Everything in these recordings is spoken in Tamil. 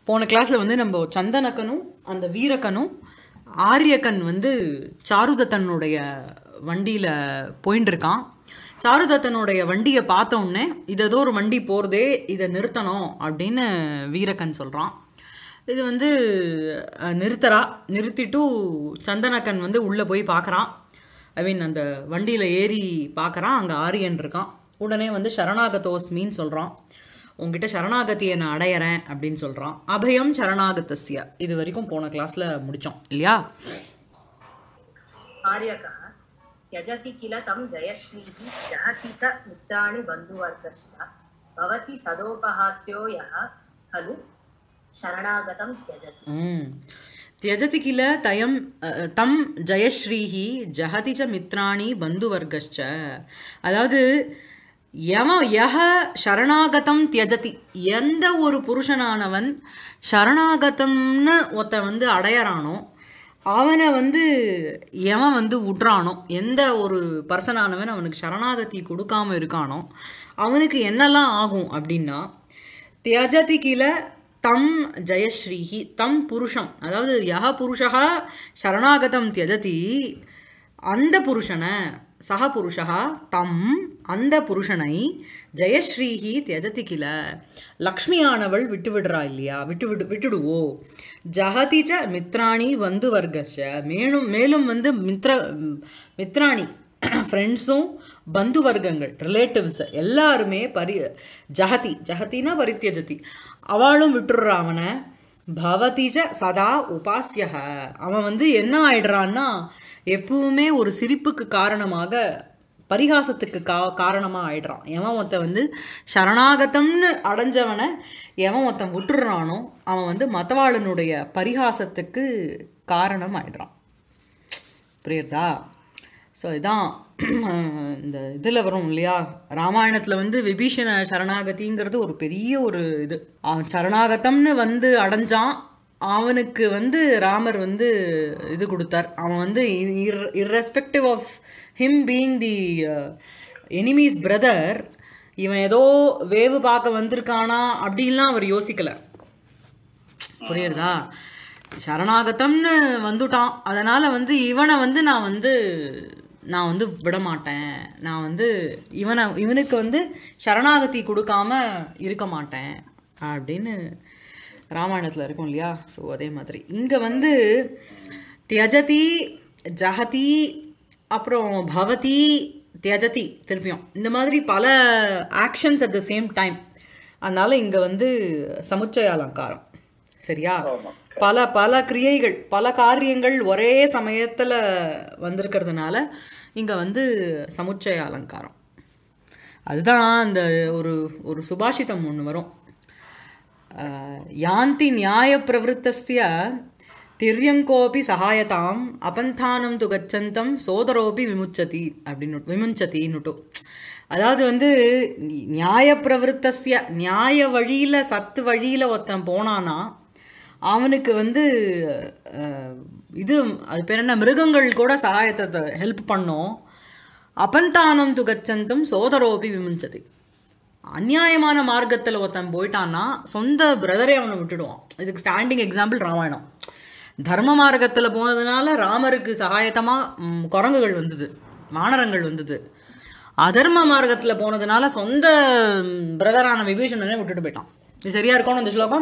போன கிளாஸில் வந்து நம்ம சந்தனக்கனும் அந்த வீரக்கனும் ஆரியக்கன் வந்து சாருதத்தனுடைய வண்டியில் போயின்னு இருக்கான் சாருதத்தனுடைய வண்டியை பார்த்த உடனே இது ஏதோ ஒரு வண்டி போகிறதே இதை நிறுத்தணும் அப்படின்னு வீரக்கன் சொல்கிறான் இது வந்து அஹ், நிறுத்தறா நிறுத்திட்டு சந்தனக்கன் வந்து உள்ளே போய் பார்க்குறான் ஐ மீன் அந்த வண்டியில் ஏறி பார்க்குறான் அங்கே ஆரியன் இருக்கான் உடனே வந்து சரணாகதோஸ்மின்னு சொல்கிறான் உங்ககிட்ட சரணாகதியை நான் அடையறேன் அப்படின்னு சொல்கிறான் அபயம் சரணாகதஸ்ய இது வரைக்கும் போன கிளாஸில் முடித்தோம் இல்லையா आर्यकः त्यजति किल तं जयश्रीः जहति च मित्राणि बन्धुवर्गश्च भवति सदोपहास्यो यः खलु शरणागतं त्यजति ம் தியஜதி கில தயம் அஹ், தம் ஜெயஸ்ரீஹி ஜஹதி ச மித்ராணி பந்துவர்கஷ்ச அதாவது யம யஹ சரணாகதம் தியஜதி எந்த ஒரு புருஷனானவன் சரணாகதம்னு ஒருத்தன் வந்து அடையறானோ அவனை வந்து எவன் வந்து விட்றானோ எந்த ஒரு பர்சனானவன் அவனுக்கு சரணாகதி கொடுக்காம இருக்கானோ அவனுக்கு என்னெல்லாம் ஆகும் அப்படின்னா தியஜதி கில தம் ஜெயஸ்ரீஹி தம் புருஷம் அதாவது யஹ புருஷா சரணாகதம் தியஜதி அந்த புருஷனை சக புருஷா தம் அந்த புருஷனை ஜெயஸ்ரீஹி தியஜதி கில லக்ஷ்மியானவள் விட்டு விடுறா இல்லையா விட்டு விடு விட்டுடுவோ ஜஹதி ச மித்ராணி வந்து வர்க்கச்ச மேலும் மேலும் வந்து மித்ர மித்ராணி ஃப்ரெண்ட்ஸும் பந்து வர்க்கங்கள் ரிலேட்டிவ்ஸ் எல்லாருமே பரி ஜஹதி ஜஹதினா பரித்தியஜதி அவளும் விட்டுடுறா அவனை பவதிஜ சதா உபாசியக அவன் வந்து என்ன ஆயிடுறான்னா எப்பவுமே ஒரு சிரிப்புக்கு காரணமாக பரிகாசத்துக்கு கா காரணமாக ஆயிடுறான் எவன் ஒருத்தன் வந்து சரணாகதம்னு அடைஞ்சவனை எவன் ஒருத்தன் விட்டுடுறானோ அவன் வந்து மத்தவாளனுடைய பரிகாசத்துக்கு காரணம் ஆயிடுறான் புரியுறதா ஸோ இதான் இந்த இதில் வரும் இல்லையா ராமாயணத்தில் வந்து விபீஷண சரணாகதிங்கிறது ஒரு பெரிய ஒரு இது அவன் சரணாகதம்னு வந்து அடைஞ்சான் அவனுக்கு வந்து ராமர் வந்து இது கொடுத்தார் அவன் வந்து irrespective of him being the enemy's brother இவன் ஏதோ வேவு பார்க்க வந்திருக்கானா அப்படின்லாம் அவர் யோசிக்கலை புரியுறதா சரணாகதம்னு வந்துட்டான் அதனால் வந்து இவனை வந்து நான் வந்து நான் வந்து விட மாட்டேன் நான் வந்து இவனை இவனுக்கு வந்து சரணாகதி கொடுக்காம இருக்க மாட்டேன் அப்படின்னு ராமாயணத்தில் இருக்கும் இல்லையா ஸோ அதே மாதிரி இங்கே வந்து தியஜதி ஜஹதி அப்புறம் பவதி தியஜதி திருப்பியும் இந்த மாதிரி பல actions at the same time அதனால இங்கே வந்து சமுச்சய அலங்காரம் சரியா பல பல கிரியைகள் பல காரியங்கள் ஒரே சமயத்தில் வந்திருக்கிறதுனால இங்கே வந்து சமுச்சய அலங்காரம் அதுதான் அந்த ஒரு ஒரு சுபாஷிதம் ஒன்று வரும் அஹ், யாந்தி நியாய பிரவருத்தஸ்ய திரியங்கோபி சகாயதாம் அபந்தானம் து கச்சந்தம் சோதரோபி விமுச்சதி அப்படின்னு விமுஞ்சதின்னுட்டு அதாவது வந்து நியாய பிரவருத்தஸ்ய நியாய வழியில் சத்து வழியில் ஒருத்தன் போனானா அவனுக்கு வந்து அஹ், இது அது பேர் என்ன மிருகங்கள் கூட சகாயத்தை ஹெல்ப் பண்ணும் அபந்தானம் து கச்சந்தம் சோதரோபி விமுஞ்சதி அநியாயமான மார்க்கத்தில் ஒருத்தன் போயிட்டான்னா சொந்த பிரதரே அவனை விட்டுடுவான் இதுக்கு ஸ்டாண்டிங் எக்ஸாம்பிள் ராமாயணம் தர்ம மார்க்கத்தில் போனதுனால ராமருக்கு சகாயத்தமாக குரங்குகள் வந்தது வானரங்கள் வந்தது அதர்ம மார்க்கத்தில் போனதுனால சொந்த பிரதரான விபீஷணனே விட்டுட்டு போயிட்டான் இது சரியா இருக்கணும் இந்த ஸ்லோகம்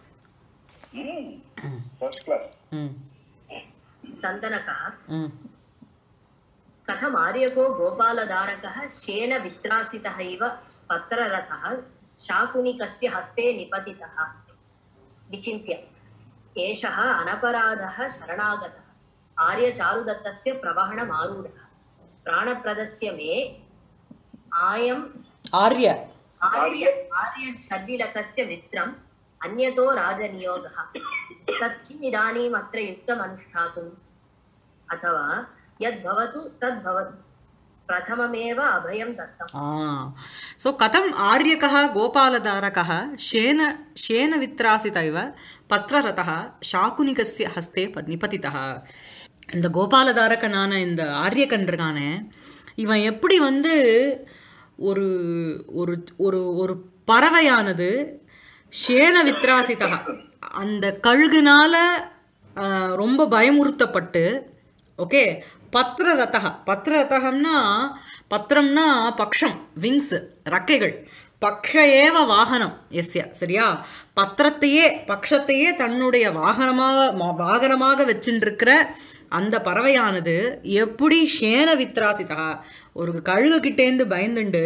फर्स्ट क्लास ம் चन्दनकः ம் कथम् आर्यको गोपालधारकः शेन वित्रासितः इव पत्ररथः शाकुनिकस्य हस्ते निपतितः विचिन्त्य एषः अनपराधः शरणागतः आर्यचारुदत्तस्य प्रवहणमारूढः प्राणप्रदस्य मे आयम् ஆர்ய आर्य आर्यशर्विलकस्य मित्रम् अन्यतो राजनियोगः तत् किम् इदानीम् अत्र युक्तमनुष्ठातुम् अथवा यद्भवतु तद्भवतु प्रथममेव अभयं दत्तम् ஆ ஸோ கதம் ஆரியகः கோபாலதாரகः ஷேன ஷேனவித்ராசித இவ பத்ரரதः ஷாக்குனிகஸ்ய ஹஸ்தே ப- நிபதிதः இந்த கோபாலதாரகனான இந்த ஆரியகன் இருக்கானே இவன் எப்படி வந்து ஒரு ஒரு ஒரு ஒரு பறவையானது ஷேன வித்ராசிதா அந்த கழுகுனால ஆஹ், ரொம்ப பயமுறுத்தப்பட்டு ஓகே பத்ரரதா பத்ரரதகம்னா பத்திரம்னா பக்ஷம் விங்ஸ் ரக்கைகள் பக்ஷ ஏவ வாகனம் எஸ்ய சரியா பத்திரத்தையே பக்ஷத்தையே தன்னுடைய வாகனமாக மா- வாகனமாக வச்சுருக்கிற அந்த பறவையானது எப்படி ஷேன வித்ராசிதா ஒரு கழுகு கிட்டேந்து பயந்துண்டு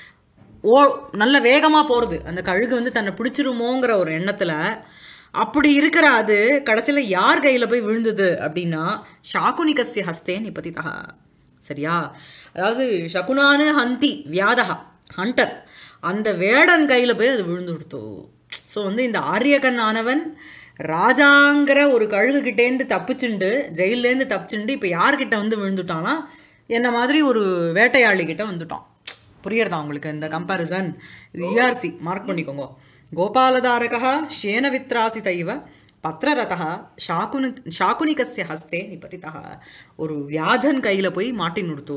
ஓ நல்ல வேகமாக போகிறது அந்த கழுகு வந்து தன்னை பிடிச்சிருமோங்கிற ஒரு எண்ணத்தில் அப்படி இருக்கிற அது கடைசியில் யார் கையில் போய் விழுந்தது அப்படின்னா ஷாகுனிகஸ்ய ஹஸ்தே நிபதிதா சரியா அதாவது ஷகுனானு ஹந்தி வியாதகா ஹண்டர் அந்த வேடன் கையில் போய் அது விழுந்து கொடுத்தோ ஸோ வந்து இந்த ஆரியகன் ஆனவன் ராஜாங்கிற ஒரு கழுகு கிட்டேருந்து தப்பிச்சுண்டு ஜெயிலேருந்து தப்பிச்சுண்டு இப்போ யார்கிட்ட வந்து விழுந்துட்டானா என்ன மாதிரி ஒரு வேட்டையாளி கிட்ட வந்துட்டான் புரியுறதா உங்களுக்கு இந்த கம்பேரிசன் இது இஆர்சி மார்க் பண்ணிக்கோங்க கோபாலதாரகா ஷேனவித்ராசிதைவ பத்ரரதா ஷாக்குனி ஷாக்குனிகஸ்ய ஹஸ்தே நிபதிதா ஒரு வியாதன் கையில் போய் மாட்டி நிறுத்து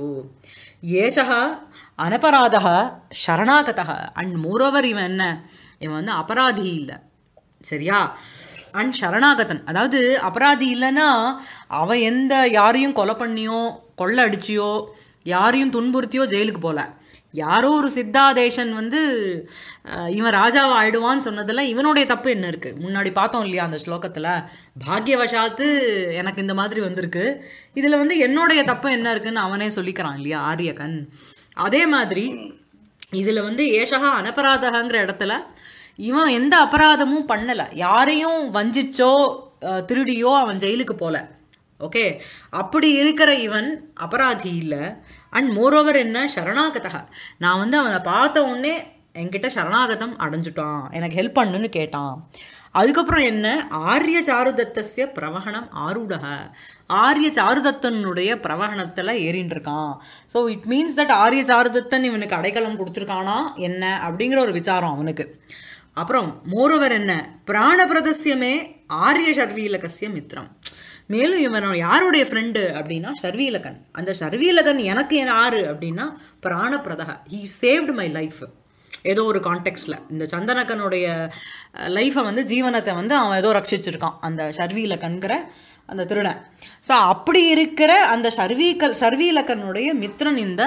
ஏஷா அனபராதா சரணாகதா அண்ட் மோரோவர் இவன் என்ன இவன் வந்து அபராதி இல்லை சரியா அண்ட் சரணாகதன் அதாவது அபராதி இல்லைன்னா அவன் எந்த யாரையும் கொலை பண்ணியோ கொள்ளை அடிச்சியோ யாரையும் துன்புறுத்தியோ ஜெயிலுக்கு போல யாரோ ஒரு சித்தாதேசன் வந்து அஹ், இவன் ராஜாவை ஆயிடுவான்னு சொன்னதில் இவனுடைய தப்பு என்ன இருக்குது முன்னாடி பார்த்தோம் இல்லையா அந்த ஸ்லோகத்தில் பாக்யவசாத்து எனக்கு இந்த மாதிரி வந்திருக்கு இதில் வந்து என்னுடைய தப்பு என்ன இருக்குன்னு அவனே சொல்லிக்கிறான் இல்லையா ஆரியகன் அதே மாதிரி இதில் வந்து ஏஷகா அனபராதகங்கிற இடத்துல இவன் எந்த அபராதமும் பண்ணலை யாரையும் வஞ்சிச்சோ அஹ், திருடியோ அவன் ஜெயிலுக்கு போல ஓகே அப்படி இருக்கிற இவன் அபராதி இல்லை அண்ட் மோரோவர் என்ன சரணாகதா நான் வந்து அவனை பார்த்த உடனே என்கிட்ட சரணாகதம் அடைஞ்சுட்டான் எனக்கு ஹெல்ப் பண்ணுன்னு கேட்டான் அதுக்கப்புறம் என்ன ஆரிய சாருதத்தஸ்ய பிரவகணம் ஆரூடக ஆரிய சாருதத்தனுடைய பிரவகணத்தில் ஏறின்னு இருக்கான் ஸோ இட் மீன்ஸ் தட் ஆரிய சாருதத்தன் இவனுக்கு அடைக்கலம் கொடுத்துருக்கானா என்ன அப்படிங்கிற ஒரு விசாரம் அவனுக்கு அப்புறம் மோரோவர் என்ன பிராணபிரதஸ்யமே ஆரிய சர்வீலகஸ்ய மித்ரம் மேலும் இவன் யாருடைய ஃப்ரெண்டு அப்படின்னா ஷர்வீலகன் அந்த ஷர்வீலகன் எனக்கு யாரு அப்படின்னா பிராணபிரதக ஹீ சேவ்டு மை லைஃப் ஏதோ ஒரு கான்டெக்ட்ல இந்த சந்தனக்கனுடைய லைஃப்பை வந்து ஜீவனத்தை வந்து அவன் ஏதோ ரட்சிச்சிருக்கான் அந்த ஷர்வீலகன்கிற அந்த திருடன் ஸோ அப்படி இருக்கிற அந்த ஷர்வீகல் ஷர்வீலக்கனுடைய மித்ரன் இந்த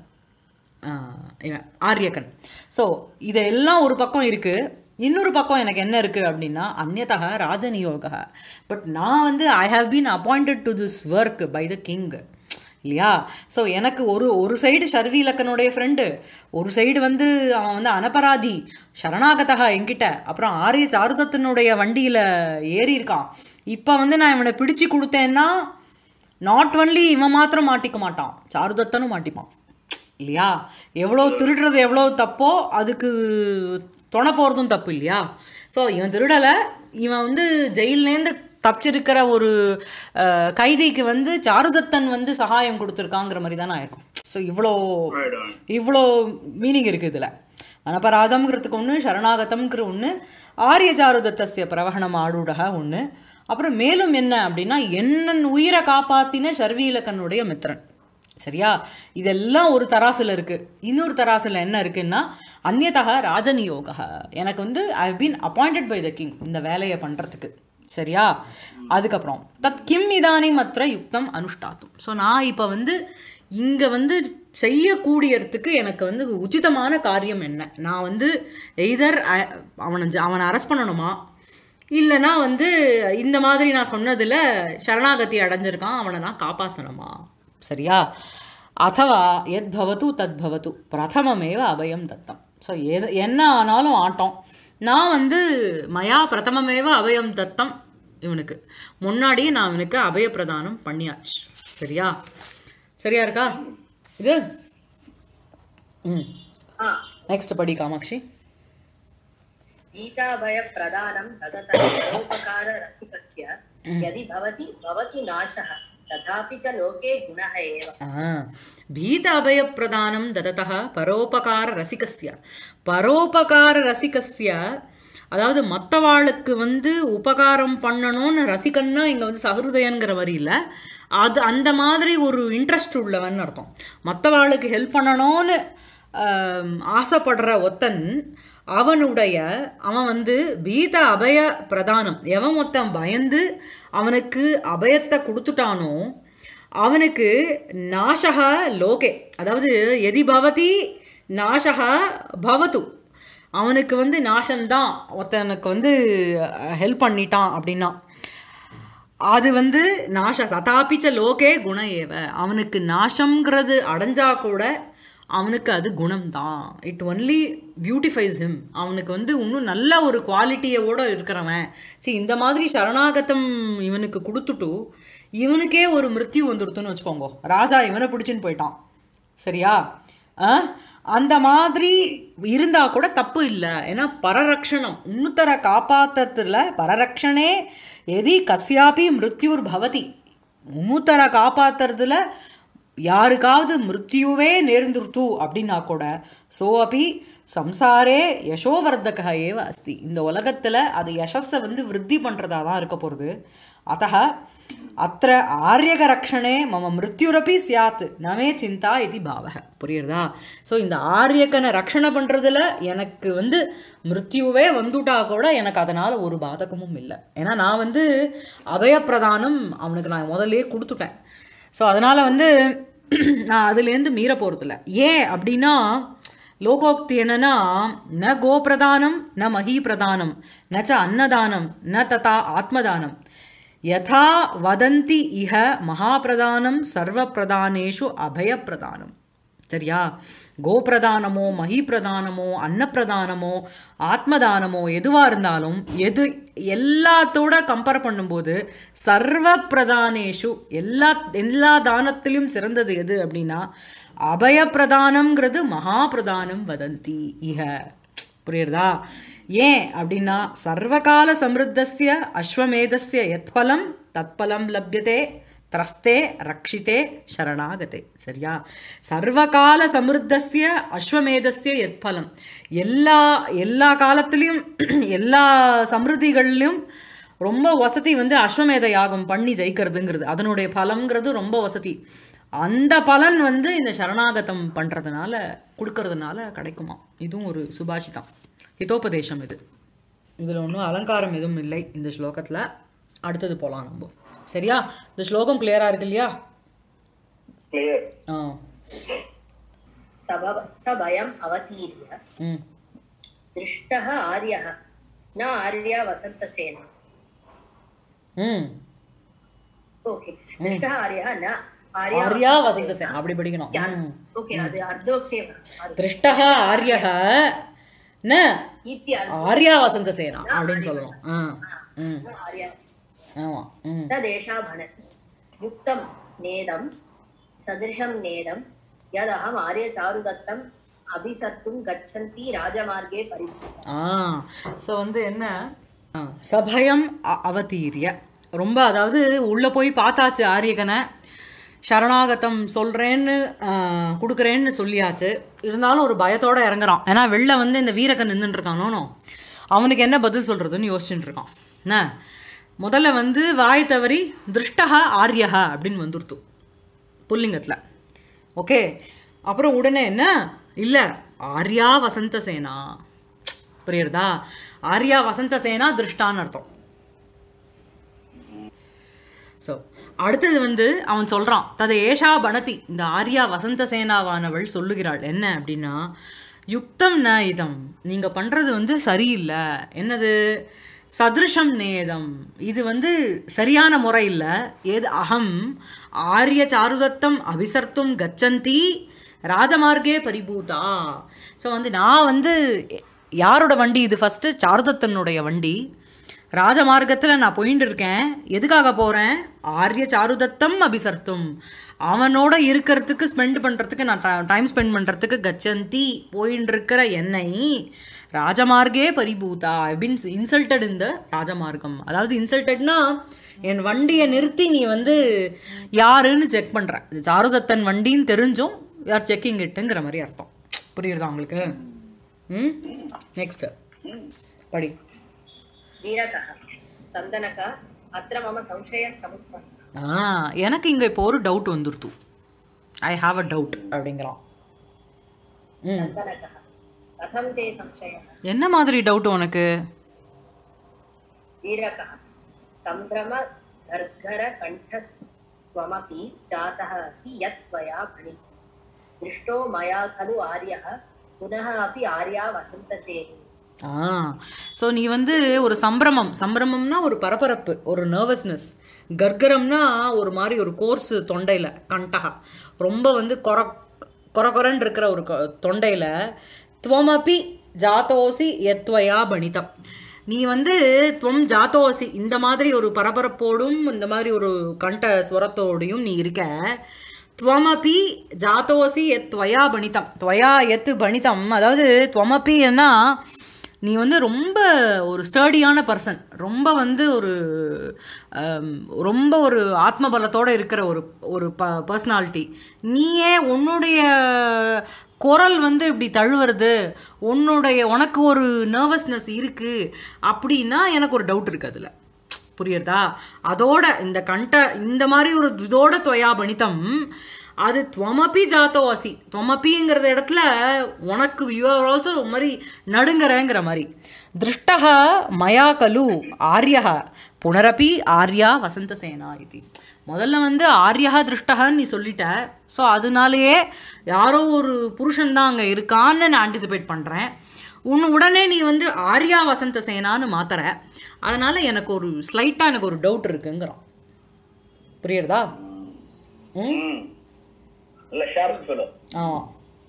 ஆஹ், இவன் ஆரியகன் ஸோ இதெல்லாம் ஒரு பக்கம் இருக்குது இன்னொரு பக்கம் எனக்கு என்ன இருக்குது அப்படின்னா அந்நதக ராஜநியோக பட் நான் வந்து I have been appointed to this work by the king இல்லையா ஸோ எனக்கு ஒரு ஒரு சைடு ஷர்வீலக்கனுடைய ஃப்ரெண்டு ஒரு சைடு வந்து அவன் வந்து அனபராதி சரணாகதகா என்கிட்ட அப்புறம் ஆரிய சாருதத்தினுடைய வண்டியில் ஏறி இருக்கான் இப்போ வந்து நான் இவனை பிடிச்சு கொடுத்தேன்னா நாட் ஒன்லி இவன் மாத்திரம் மாட்டிக்க மாட்டான் சாருதத்தனும் மாட்டிப்பான் இல்லையா எவ்வளோ திருடுறது எவ்வளோ தப்போ அதுக்கு துணை போகிறதும் தப்பு இல்லையா ஸோ இவன் திருடலை இவன் வந்து ஜெயிலேருந்து தப்பிச்சிருக்கிற ஒரு அஹ், கைதிக்கு வந்து சாருதத்தன் வந்து சகாயம் கொடுத்துருக்காங்கிற மாதிரி தானே ஆயிருக்கும் ஸோ இவ்வளோ இவ்வளோ மீனிங் இருக்குது இதில் அனபராதம்ங்கிறதுக்கு ஒன்று சரணாகதம்ங்கிற ஒன்று ஆரிய சாருதத்தஸ்ய பிரவகணம் ஆடுடக ஒன்று அப்புறம் மேலும் என்ன அப்படின்னா என்னன் உயிரை காப்பாத்தின ஷர்வீலக்கனுடைய மித்திரன் சரியா இதெல்லாம் ஒரு தராசில் இருக்குது இன்னொரு தராசில் என்ன இருக்குன்னா அந்நியதக ராஜநியோக எனக்கு வந்து I been appointed by the king இந்த வேலையை பண்ணுறதுக்கு சரியா அதுக்கப்புறம் தத் கிம் இதானி மற்ற யுக்தம் அனுஷ்டாத்தும் ஸோ நான் இப்போ வந்து இங்கே வந்து செய்யக்கூடியறதுக்கு எனக்கு வந்து உச்சிதமான காரியம் என்ன நான் வந்து எய்தர் அவனை ஜ- அவனை அரெஸ்ட் பண்ணணுமா இல்லைனா வந்து இந்த மாதிரி நான் சொன்னதில் சரணாகதி அடைஞ்சிருக்கான் அவனை நான் காப்பாற்றணுமா சரியா அதவா எத் பவத்து தத் பவத்து பிரதமமேவ அபயம் தத்தம் ஸோ எது என்ன ஆனாலும் ஆட்டம் நான் வந்து மயா பிரதமமேவ அபயம் தத்தம் இவனுக்கு முன்னாடியே நான் இவனுக்கு அபய பிரதானம் பண்ணியாச்சு சரியா சரியா இருக்கா இது ம் हा நெக்ஸ்ட் படி காமாட்சி गीताभयप्रदानं तदतः परोपकाररसिकस्य यदि भवति भवतु नाशः तथापि च लोके गुणः एव ஆ பீத அபயப்பிரதானம் தததः பரோபகார ரசிகஸ்ய பரோபகார ரசிகஸ்ய அதாவது மற்றவாளுக்கு வந்து உபகாரம் பண்ணணும்னு ரசிகன்னா இங்கே வந்து சஹிருதயங்கிற வரி இல்லை அது அந்த மாதிரி ஒரு இன்ட்ரெஸ்ட் உள்ளவன் அர்த்தம் மற்றவாளுக்கு ஹெல்ப் பண்ணணும்னு ஆம், ஆசைப்படுற ஒத்தன் அவனுடைய அவன் வந்து பீத அபய பிரதானம் எவன் மொத்தம் பயந்து அவனுக்கு அபயத்தை கொடுத்துட்டானோ அவனுக்கு நாசகா லோகே அதாவது எதி பவதி நாசகா பவது அவனுக்கு வந்து நாசம்தான் ஒருத்தனுக்கு வந்து ஹெல்ப் பண்ணிட்டான் அப்படின்னா அது வந்து நாச ததாபிச்ச லோகே குண ஏவ அவனுக்கு நாசம்ங்கிறது அடைஞ்சா கூட அவனுக்கு அது குணம்தான் இட் ஒன்லி பியூட்டிஃபைஸ் ஹிம் அவனுக்கு வந்து இன்னும் நல்ல ஒரு குவாலிட்டியோட இருக்கிறவன் சரி இந்த மாதிரி சரணாகத்தம் இவனுக்கு கொடுத்துட்டு இவனுக்கே ஒரு மிருத்யு வந்துடுத்துன்னு வச்சுக்கோங்க ராஜா இவனை பிடிச்சின்னு போயிட்டான் சரியா ஆ? அந்த மாதிரி இருந்தா கூட தப்பு இல்லை ஏன்னா பரரக்ஷணம் இன்னுத்தர காப்பாத்தத்துல பரரக்ஷனே எதி கஸ்யாபி மிருத்யூர் பவதி இன்னுத்தர காப்பாத்துறதுல யாருக்காவது மிருத்யுவே நேர்ந்துருத்து அப்படின்னா கூட சோ அப்பி சம்சாரே யசோவர்தக ஏவ அஸ்தி இந்த உலகத்தில் அது யசஸை வந்து விருத்தி பண்ணுறதா தான் இருக்க போகிறது அத்த அத்த ஆரியகரக்ஷணே மம மிருத்யுரப்பி சியாத் நமே சிந்தா இது பாவக புரியுறதா ஸோ இந்த ஆரியக்கனை ரக்ஷணை பண்ணுறதுல எனக்கு வந்து மிருத்யுவே வந்துட்டா கூட எனக்கு அதனால் ஒரு பாதகமும் இல்லை ஏன்னா நான் வந்து அபயப்பிரதானம் அவனுக்கு நான் முதல்லயே கொடுத்துட்டேன் ஸோ அதனால் வந்து நான் அதுலேருந்து மீற போகிறதில்ல ஏன் அப்படின்னா லோகோக்தி என்னன்னா ந கோபிரதானம் ந மகி பிரதானம் ந ச அன்னதானம் ந ததா ஆத்மதானம் யதா வதந்தி இஹ மகாபிரதானம் சர்வப்பிரதானேஷு அபயப்பிரதானம் சரியா கோபிரதானமோ மகிப்பிரதானமோ அன்னப்பிரதானமோ ஆத்மதானமோ எதுவாக இருந்தாலும் எது எல்லாத்தோட கம்பேர் பண்ணும்போது சர்வ பிரதானேஷு எல்லா எல்லா தானத்திலும் சிறந்தது எது அப்படின்னா அபயப்பிரதானம்ங்கிறது மகாபிரதானம் வதந்தி இஹ புரியுறதா ஏன் அப்படின்னா சர்வகால சமிருத்தஸ்ய அஸ்வமேதஸ்ய எத்பலம் தத்பலம் லப்யதே திரஸ்தே ரக்ஷிதே சரணாகதே சரியா சர்வகால சமிருத்தஸ்ய அஸ்வமேதஸ்ய எத்பலம் எல்லா எல்லா காலத்துலேயும் எல்லா சமிருதிகள்லையும் ரொம்ப வசதி வந்து அஸ்வமேத யாகம் பண்ணி ஜெயிக்கிறதுங்கிறது அதனுடைய பலம்ங்கிறது ரொம்ப வசதி அந்த பலன் வந்து இந்த சரணாகதம் பண்ணுறதுனால கொடுக்கறதுனால கிடைக்குமா இதுவும் ஒரு சுபாஷிதம் ஹிதோபதேசம் இது இதில் ஒன்றும் அலங்காரம் எதுவும் இல்லை இந்த ஸ்லோகத்தில் அடுத்தது போகலாம் நம்ம சரியா இந்த ஸ்லோகம் கிளியராக இருக்கு இல்லையா கிளியர் ஆ सबव स भयम् अवतीर्य ம் दृष्टः आर्यः न आर्या वसन्तसेना ம் ओके दृष्टः आर्यः न आर्या ஆர்யா வசந்த சேனா அப்படி படிக்கணும் ம் ओके அது அர்த்தோக்தேவ திருஷ்டः ஆரியः ந இத்தி ஆர்யா வசந்த சேனா அப்படின்னு சொல்லணும் ஆ ம் அர்த்தம் ஆர்யா ஆமாம் ம் तदेषा भणति युक्तं नेदं सदृशं नेदं यदहम् आर्यचारुदत्तम् अभिसर्तुं गच्छन्ती राजमार्गे परिभूता ஆ ஸோ வந்து என்ன ஆ, சபயம் அ- அவதீரிய ரொம்ப அதாவது உள்ளே போய் பார்த்தாச்சு ஆரியகனை சரணாகதம் சொல்கிறேன்னு கொடுக்குறேன்னு சொல்லியாச்சு இருந்தாலும் ஒரு பயத்தோட இறங்குறான் ஏன்னா வெளில வந்து இந்த வீரகன் நின்றுட்டு இருக்கானோனோ அவனுக்கு என்ன பதில் சொல்கிறதுன்னு யோசிச்சுட்டு இருக்கான் என்ன முதல்ல வந்து வாய் தவறி திருஷ்டகா ஆரியகா அப்படின்னு வந்துருத்து புல்லிங்கத்தில் ஓகே அப்புறம் உடனே என்ன இல்லை ஆர்யா வசந்த சேனா புரியுறதா ஆர்யா வசந்த சேனா திருஷ்டான்னு அர்த்தம் ஸோ அடுத்தது வந்து அவன் சொல்கிறான் தது ஏஷா பணதி இந்த ஆர்யா வசந்த சேனாவானவள் சொல்லுகிறாள் என்ன அப்படின்னா யுக்தம் ந இதம் நீங்கள் பண்ணுறது வந்து சரியில்லை என்னது சதிருஷம் நேதம் இது வந்து சரியான முறை இல்லை ஏது அகம் ஆரிய சாருதத்தம் அபிசர்த்தும் கச்சந்தி ராஜமார்க்கே பரிபூதா ஸோ வந்து நான் வந்து யாரோட வண்டி இது ஃபஸ்ட்டு சாருதத்தனுடைய வண்டி ராஜமார்க்கத்தில் நான் போயிட்டு இருக்கேன் எதுக்காக போகிறேன் ஆரிய சாருதத்தம் அபிசர்த்தும் அவனோட இருக்கிறதுக்கு ஸ்பெண்ட் பண்ணுறதுக்கு நான் டைம் ஸ்பெண்ட் பண்ணுறதுக்கு கச்சந்தி போயின்னு இருக்கிற என்னை ராஜமார்க்கே பரிபூதா பின் இன்சல்டட் இந்த ராஜமார்க்கம் அதாவது இன்சல்டட்னா என் வண்டியை நிறுத்தி நீ வந்து யாருன்னு செக் பண்ணுற இது சாருதத்தன் வண்டின்னு தெரிஞ்சும் யார் செக்கிங் இட்டுங்கிற மாதிரி அர்த்தம் புரியுறதா உங்களுக்கு ம் நெக்ஸ்ட் படி वीरकः चन्दनक अत्र मम संशयः समुत्पन्नः ஆ எனக்கு இங்கே இப்போ ஒரு டவுட் வந்துருத்து ஐ ஹாவ் அ டவுட் அப்படிங்கிறான் ம் चन्दनकः कथं ते संशयः என்ன மாதிரி டவுட் உனக்கு वीरकः सम्भ्रमगर्गरकण्ठस्त्वमपि जातः असि यत् त्वया भणितम् दृष्टो मया खलु आर्यः पुनः अपि आर्या वसन्तसेनी ஆ ஸோ நீ வந்து ஒரு சம்பிரமம் சம்பிரமம்னா ஒரு பரபரப்பு ஒரு நர்வஸ்னஸ் கர்கரம்னா ஒரு மாதிரி ஒரு கோர்ஸ் தொண்டையில் கண்டகா ரொம்ப வந்து கொர கொர கொரன்னு இருக்கிற ஒரு கொ- தொண்டையில் துவமபி ஜாத்தோசி எத்வயா பணிதம் நீ வந்து துவம் ஜாத்தோசி இந்த மாதிரி ஒரு பரபரப்போடும் இந்த மாதிரி ஒரு கண்ட ஸ்வரத்தோடையும் நீ இருக்க துவமபி ஜாத்தோசி எத் துவயா பணிதம் துவயா எத் பணிதம் அதாவது துவமபின்னா நீ வந்து ரொம்ப ஒரு ஸ்டர்டியான பர்சன் ரொம்ப வந்து ஒரு ஆம், ரொம்ப ஒரு ஆத்மபலத்தோட இருக்கிற ஒரு ஒரு ப பர்சனாலிட்டி நீயே உன்னுடைய குரல் வந்து இப்படி தழுவுறது உன்னுடைய உனக்கு ஒரு நர்வஸ்னஸ் இருக்குது அப்படின்னா எனக்கு ஒரு டவுட் இருக்குது அதில் புரியுறதா அதோட இந்த கண்ட இந்த மாதிரி ஒரு இதோட துவயா பணித்தம் அது துவமப்பி ஜாத்தோ அசி துவமப்பிங்கிற இடத்துல உனக்கு யூஆர் ஆல்சோ ஒரு மாதிரி நடுங்கறங்கிற மாதிரி திருஷ்டக மயா கலு ஆர்யா புனரப்பி ஆர்யா வசந்த சேனா இது முதல்ல வந்து ஆர்யா திருஷ்டகன்னு நீ சொல்லிட்ட ஸோ அதனாலேயே யாரோ ஒரு புருஷன் தான் அங்கே இருக்கான்னு நான் ஆன்டிசிபேட் பண்ணுறேன் உன் உடனே நீ வந்து ஆர்யா வசந்த சேனான்னு மாத்துற அதனால எனக்கு ஒரு ஸ்லைட்டாக எனக்கு ஒரு டவுட் இருக்குங்கிறான் புரியுறதா ம் ம் இல்ல ஷார்ப் சொல்லு ஆமாம்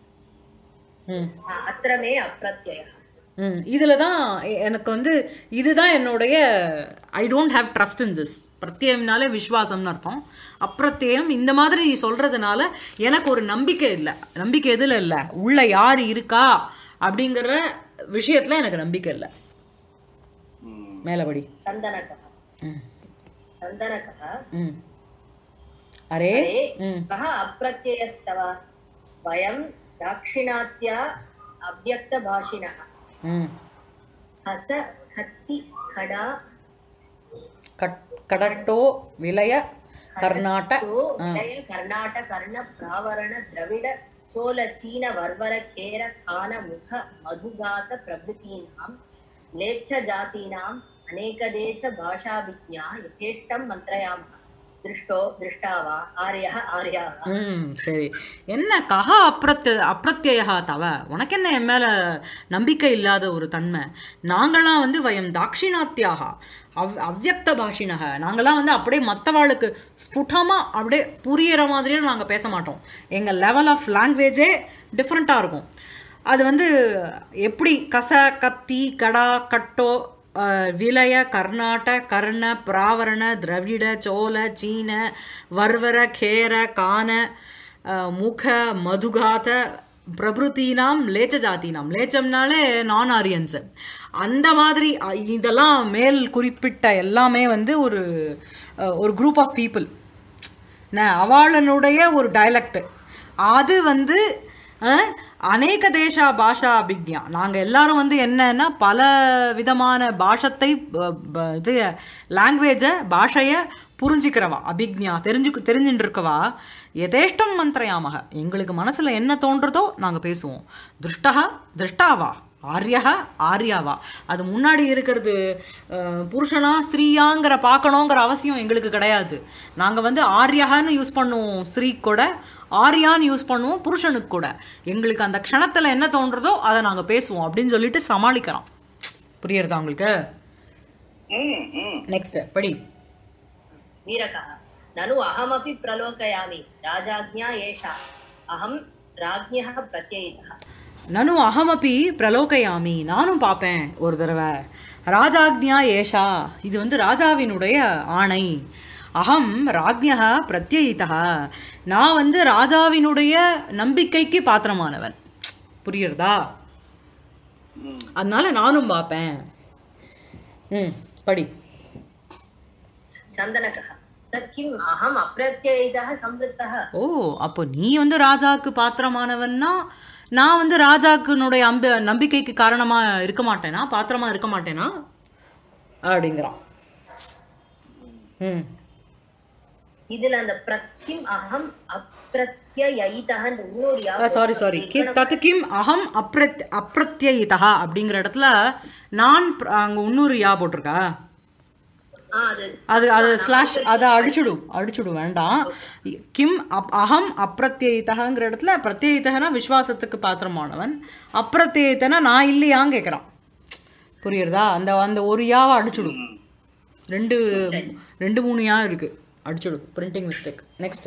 ம் अत्र मे अप्रत्ययः ம் இதில் தான் எ- எனக்கு வந்து இதுதான் என்னுடைய I don't have trust in this பிரத்யம்னாலே விஸ்வாசம்னு அர்த்தம் அப்பிரத்யம் இந்த மாதிரி நீ சொல்கிறதுனால எனக்கு ஒரு நம்பிக்கை இல்லை நம்பிக்கை எதில் இல்லை உள்ள யார் இருக்கா அப்படிங்கிற விஷயத்தில் எனக்கு நம்பிக்கை இல்லை மேலபடி चन्दनकः ம் चन्दनकः ம் அரே अरे ம் कः अप्रत्ययस्तव वयं दाक्षिणात्या अव्यक्तभाषिणः ம் हस हत्ति खडा கட் கடட்டோ விலய கர்நாட तो विलय कर्णाट कर्ण प्रावरण द्रविड चोल चीन वर्वर खेर खान मुख मधुगात प्रभृतीनां म्लेच्छ जातीनाम् अनेकदेश भाषाभिज्ञा यथेष्टं मन्त्रयामः दृष्टो दृष्टा वा आर्यः आर्या वा ம் சரி என்ன கஹா அப்பிரத்ய அப்பிரத்யா தவ உனக்கு என்ன என் மேலே நம்பிக்கை இல்லாத ஒரு தன்மை நாங்களாம் வந்து வயம் தாட்சிணாத்தியாக அவ் அவ்யக்த பாஷினக நாங்களாம் வந்து அப்படியே மற்றவாளுக்கு ஸ்புடமாக அப்படியே புரியிற மாதிரியே நாங்கள் பேச மாட்டோம் எங்கள் லெவல் ஆஃப் லாங்குவேஜே டிஃப்ரெண்ட்டாக இருக்கும் அது வந்து எப்படி கச கத்தி கடா கட்டோ அஹ், விலய கர்நாட கர்ண பிராவரண திரவிட சோழ சீன வர்வர கேர கான அஹ், முக மதுகாத பிரபுத்தீனாம் லேச்ச ஜாத்தினாம் லேச்சம்னாலே நான் ஆரியன்ஸு அந்த மாதிரி அ- இதெல்லாம் மேல் குறிப்பிட்ட எல்லாமே வந்து ஒரு அஹ், ஒரு குரூப் ஆஃப் பீப்புள் ந- அவளனுடைய ஒரு டயலக்ட் அது வந்து அஹ், அநேக தேசா பாஷா அபிக்யா நாங்கள் எல்லாரும் வந்து என்னன்னா பல விதமான பாஷத்தை ப- ப- இது லாங்குவேஜை பாஷையை புரிஞ்சுக்கிறவா அபிக்ஞா தெரிஞ்சு தெரிஞ்சுட்டு இருக்கவா எதேஷ்டம் மந்திரயாமக எங்களுக்கு மனசில் என்ன தோன்றதோ நாங்கள் பேசுவோம் திருஷ்டா திருஷ்டாவா ஆர்யா ஆர்யாவா அது முன்னாடி இருக்கிறது அஹ், புருஷனா ஸ்திரீயாங்கிற பார்க்கணுங்கிற அவசியம் எங்களுக்கு கிடையாது நாங்கள் வந்து ஆர்யான்னு யூஸ் பண்ணுவோம் ஸ்திரீ கூட ஆர்யான்னு யூஸ் பண்ணுவோம் புருஷனுக்கு கூட எங்களுக்கு அந்த க்ஷணத்தில் என்ன தோன்றதோ அதை நாங்கள் பேசுவோம் அப்படின்னு சொல்லிட்டு சமாளிக்கிறோம் புரியுறதா உங்களுக்கு ம் ம் நெக்ஸ்ட் படி वीरकः ननु अहमपि प्रलोकयामि राजाज्ञा एषा अहं राज्ञः प्रत्ययितः நனு அகமப்பி பிரலோகயாமி நானும் பார்ப்பேன் ஒரு தடவை ராஜாக்ஞா ஏஷா இது வந்து ராஜாவினுடைய ஆணை அகம் ராஜ்யா பிரத்யயிதா நான் வந்து ராஜாவினுடைய நம்பிக்கைக்கு பாத்திரமானவன் புரியுறதா அதனால நானும் பார்ப்பேன் ம் படி चन्दनकः तत् किम् अहम् अप्रत्ययितः संवृत्तः ஓ அப்போ நீ வந்து ராஜாவுக்கு பாத்திரமானவன்னா நான் வந்து ராஜாக்குனுடைய அம்ப நம்பிக்கைக்கு காரணமா இருக்க மாட்டேனா பாத்திரமா இருக்க மாட்டேனா அப்படிங்கிறான் ம் இதுல அந்த பிரத்திம் அகம் அப்பிரத்யயிதஹ இந்த இன்னொரு யா சாரி சாரி தத்து கிம் அகம் அப்ரத் அப்பிரத்யயிதா அப்படிங்கிற இடத்துல நான் பிர- அங்க இன்னொரு யா போட்டிருக்கா ஆ, அது அது அது ஸ்லாஷ் அதை அடிச்சுடு அடிச்சுடு வேண்டாம் கிம் அப் அகம் அப்பிரத்யயிதங்கிற இடத்துல பிரத்யயிதனா விஸ்வாசத்துக்கு பாத்திரமானவன் அப்பிரத்யயித்தனா நான் இல்லையான்னு கேட்குறான் புரியுறதா அந்த அந்த ஒரு யாவை அடிச்சுடு ரெண்டு ரெண்டு மூணு யா இருக்கு அடிச்சுடு பிரிண்டிங் மிஸ்டேக் நெக்ஸ்ட்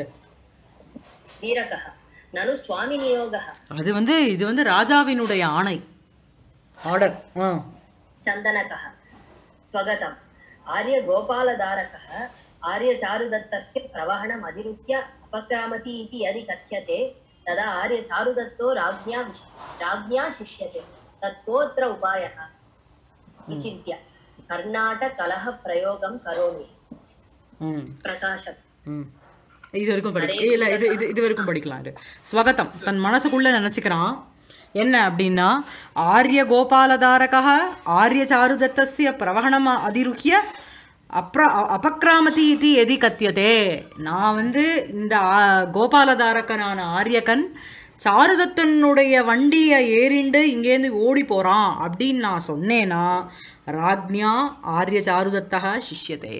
வீரகः நனு சுவாமி நியோகः அது வந்து இது வந்து ராஜாவினுடைய ஆணை ஆர்டர் ஆ चन्दनकः स्वगतम् आर्यगोपालधारकः आर्यचारुदत्तस्य प्रवहणम् अधिरुह्य अपक्रामति इति यदि कथ्यते तदा आर्यचारुदत्तो राज्ञा विश राज्ञा शिष्यते तत्कोऽत्र उपायः विचिन्त्य कर्णाटकलहप्रयोगं करोमि ம் प्रकाशम् ம். இது வரைக்கும் படி இல்ல இது இது இது வரைக்கும் படிக்கலாம் இது ஸ்வகதம் தன் மனசுக்குள்ள நினைச்சுக்கிறான் என்ன அப்படின்னா ஆரிய கோபாலதாரக ஆரிய சாருதத்தஸ்ய பிரவகணம் அதிருஹ்ய அப்ர அ- அபக்ராமதி இது எதி கத்தியதே நான் வந்து இந்த ஆ- கோபாலதாரகனான ஆரியகன் சாருதத்தனுடைய வண்டியை ஏறிண்டு இங்கேருந்து ஓடி போறான் அப்படின்னு நான் சொன்னேன்னா ராஜ்ஞா ஆரிய சாருதத்தக சிஷ்யதே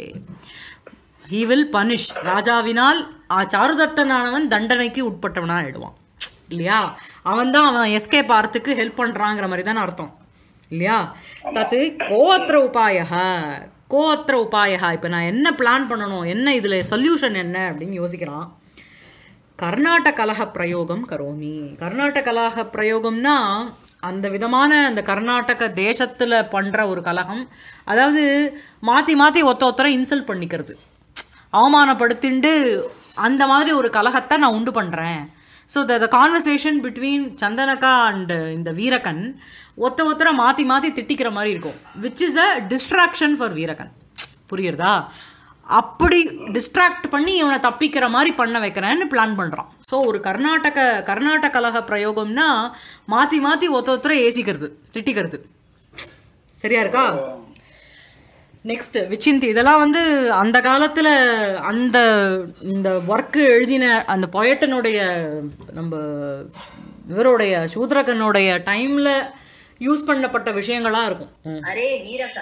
ஹீ வில் பனிஷ் ராஜாவினால் ஆ சாருதத்தனானவன் தண்டனைக்கு உட்பட்டவனா ஆயிடுவான் இல்லையா அவன் தான் அவன் எஸ்கேப் ஆகிறதுக்கு ஹெல்ப் பண்ணுறாங்கிற மாதிரி தானே அர்த்தம் இல்லையா தத்து கோத்திர உபாயக கோத்திர உபாயக இப்போ நான் என்ன பிளான் பண்ணணும் என்ன இதில் சொல்யூஷன் என்ன அப்படின்னு யோசிக்கிறான் கர்நாடக கலக பிரயோகம் கரோமி கர்நாடக கலக பிரயோகம்னா அந்த விதமான அந்த கர்நாடக தேசத்தில் பண்ணுற ஒரு கலகம் அதாவது மாற்றி மாற்றி ஒத்த ஒத்தரை இன்சல்ட் பண்ணிக்கிறது அவமானப்படுத்திண்டு அந்த மாதிரி ஒரு கலகத்தை நான் உண்டு பண்ணுறேன் so the the conversation between Chandanaka and இந்த வீரகன் ஒத்த ஒத்தரை மாற்றி மாற்றி திட்டிக்கிற மாதிரி இருக்கும் which is a distraction for Veerakan புரியுறதா அப்படி டிஸ்ட்ராக்ட் பண்ணி இவனை தப்பிக்கிற மாதிரி பண்ண வைக்கிறேன்னு பிளான் பண்ணுறான் ஸோ ஒரு கர்நாடக கர்நாடக கலக பிரயோகம்னா மாற்றி மாற்றி ஒத்த ஒத்தரை ஏசிக்கிறது திட்டிக்கிறது சரியா இருக்கா நெக்ஸ்ட் விச்சிந்தி இதெல்லாம் வந்து அந்த காலத்தில் அந்த இந்த ஒர்க்கு எழுதின அந்த பொயட்டனுடைய நம்ம இவருடைய சூத்ரகனுடைய டைமில் யூஸ் பண்ணப்பட்ட விஷயங்களாக இருக்கும் ம். अरे वीरक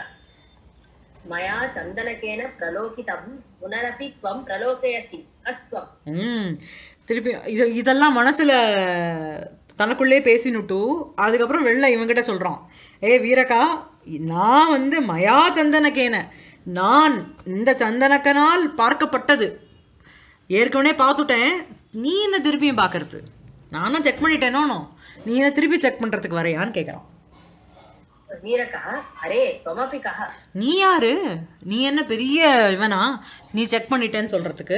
मया चन्दनकेन प्रलोकितं पुनरपि त्वं प्रलोकयसि कस्त्वं ம் திருப்பி இது இதெல்லாம் மனசில் தனக்குள்ளே பேசினுட்டு அதுக்கப்புறம் வெளில இவங்கிட்ட சொல்கிறான் ஏ வீரக்கா நான் வந்து மயா சந்தனக்கேன நான் இந்த சந்தனக்கனால் பார்க்கப்பட்டது ஏற்கனவே பார்த்துட்டேன் நீ என்ன திருப்பியும் பார்க்கறது நானும் செக் பண்ணிட்டேனோ நீ என்ன திருப்பி செக் பண்ணுறதுக்கு வரையான்னு கேட்குறான் वीरकः अरे त्वमपि कः நீ யாரு நீ என்ன பெரிய இவனா நீ செக் பண்ணிட்டேன்னு சொல்கிறதுக்கு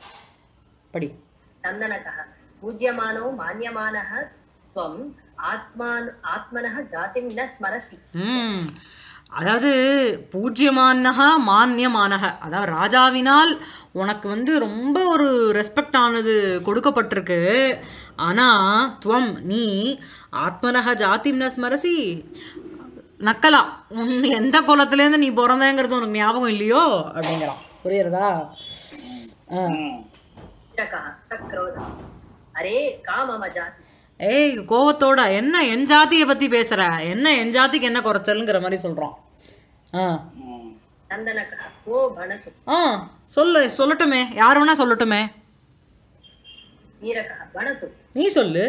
படி चन्दनकः पूज्यमानो मान्यमानः त्वम् आत्मान् आत्मनः जातिं न स्मरसि ம் அதாவது பூஜ்யமானக மானியமானக அதாவது ராஜாவினால் உனக்கு வந்து ரொம்ப ஒரு ரெஸ்பெக்ட் ஆனது கொடுக்கப்பட்டிருக்கு ஆனால் துவம் நீ ஆத்மனக ஜாத்திம் ந ஸ்மரசி நக்கலா உன் எந்த குலத்துலேருந்து நீ பிறந்தேங்கிறது உனக்கு ஞாபகம் இல்லையோ அப்படிங்கிறான் புரியுறதா ஆ वीरकः सक्रोधः अरे का मम जाति ஏய் கோவத்தோட என்ன என் ஜாதியை பற்றி பேசுகிற என்ன என் ஜாதிக்கு என்ன குறைச்சலுங்கிற மாதிரி சொல்கிறான் ஆ चन्दनकः को भणतु ஆ சொல்லு சொல்லட்டுமே யார் வேணா சொல்லட்டுமே वीरकः भणतु நீ சொல்லு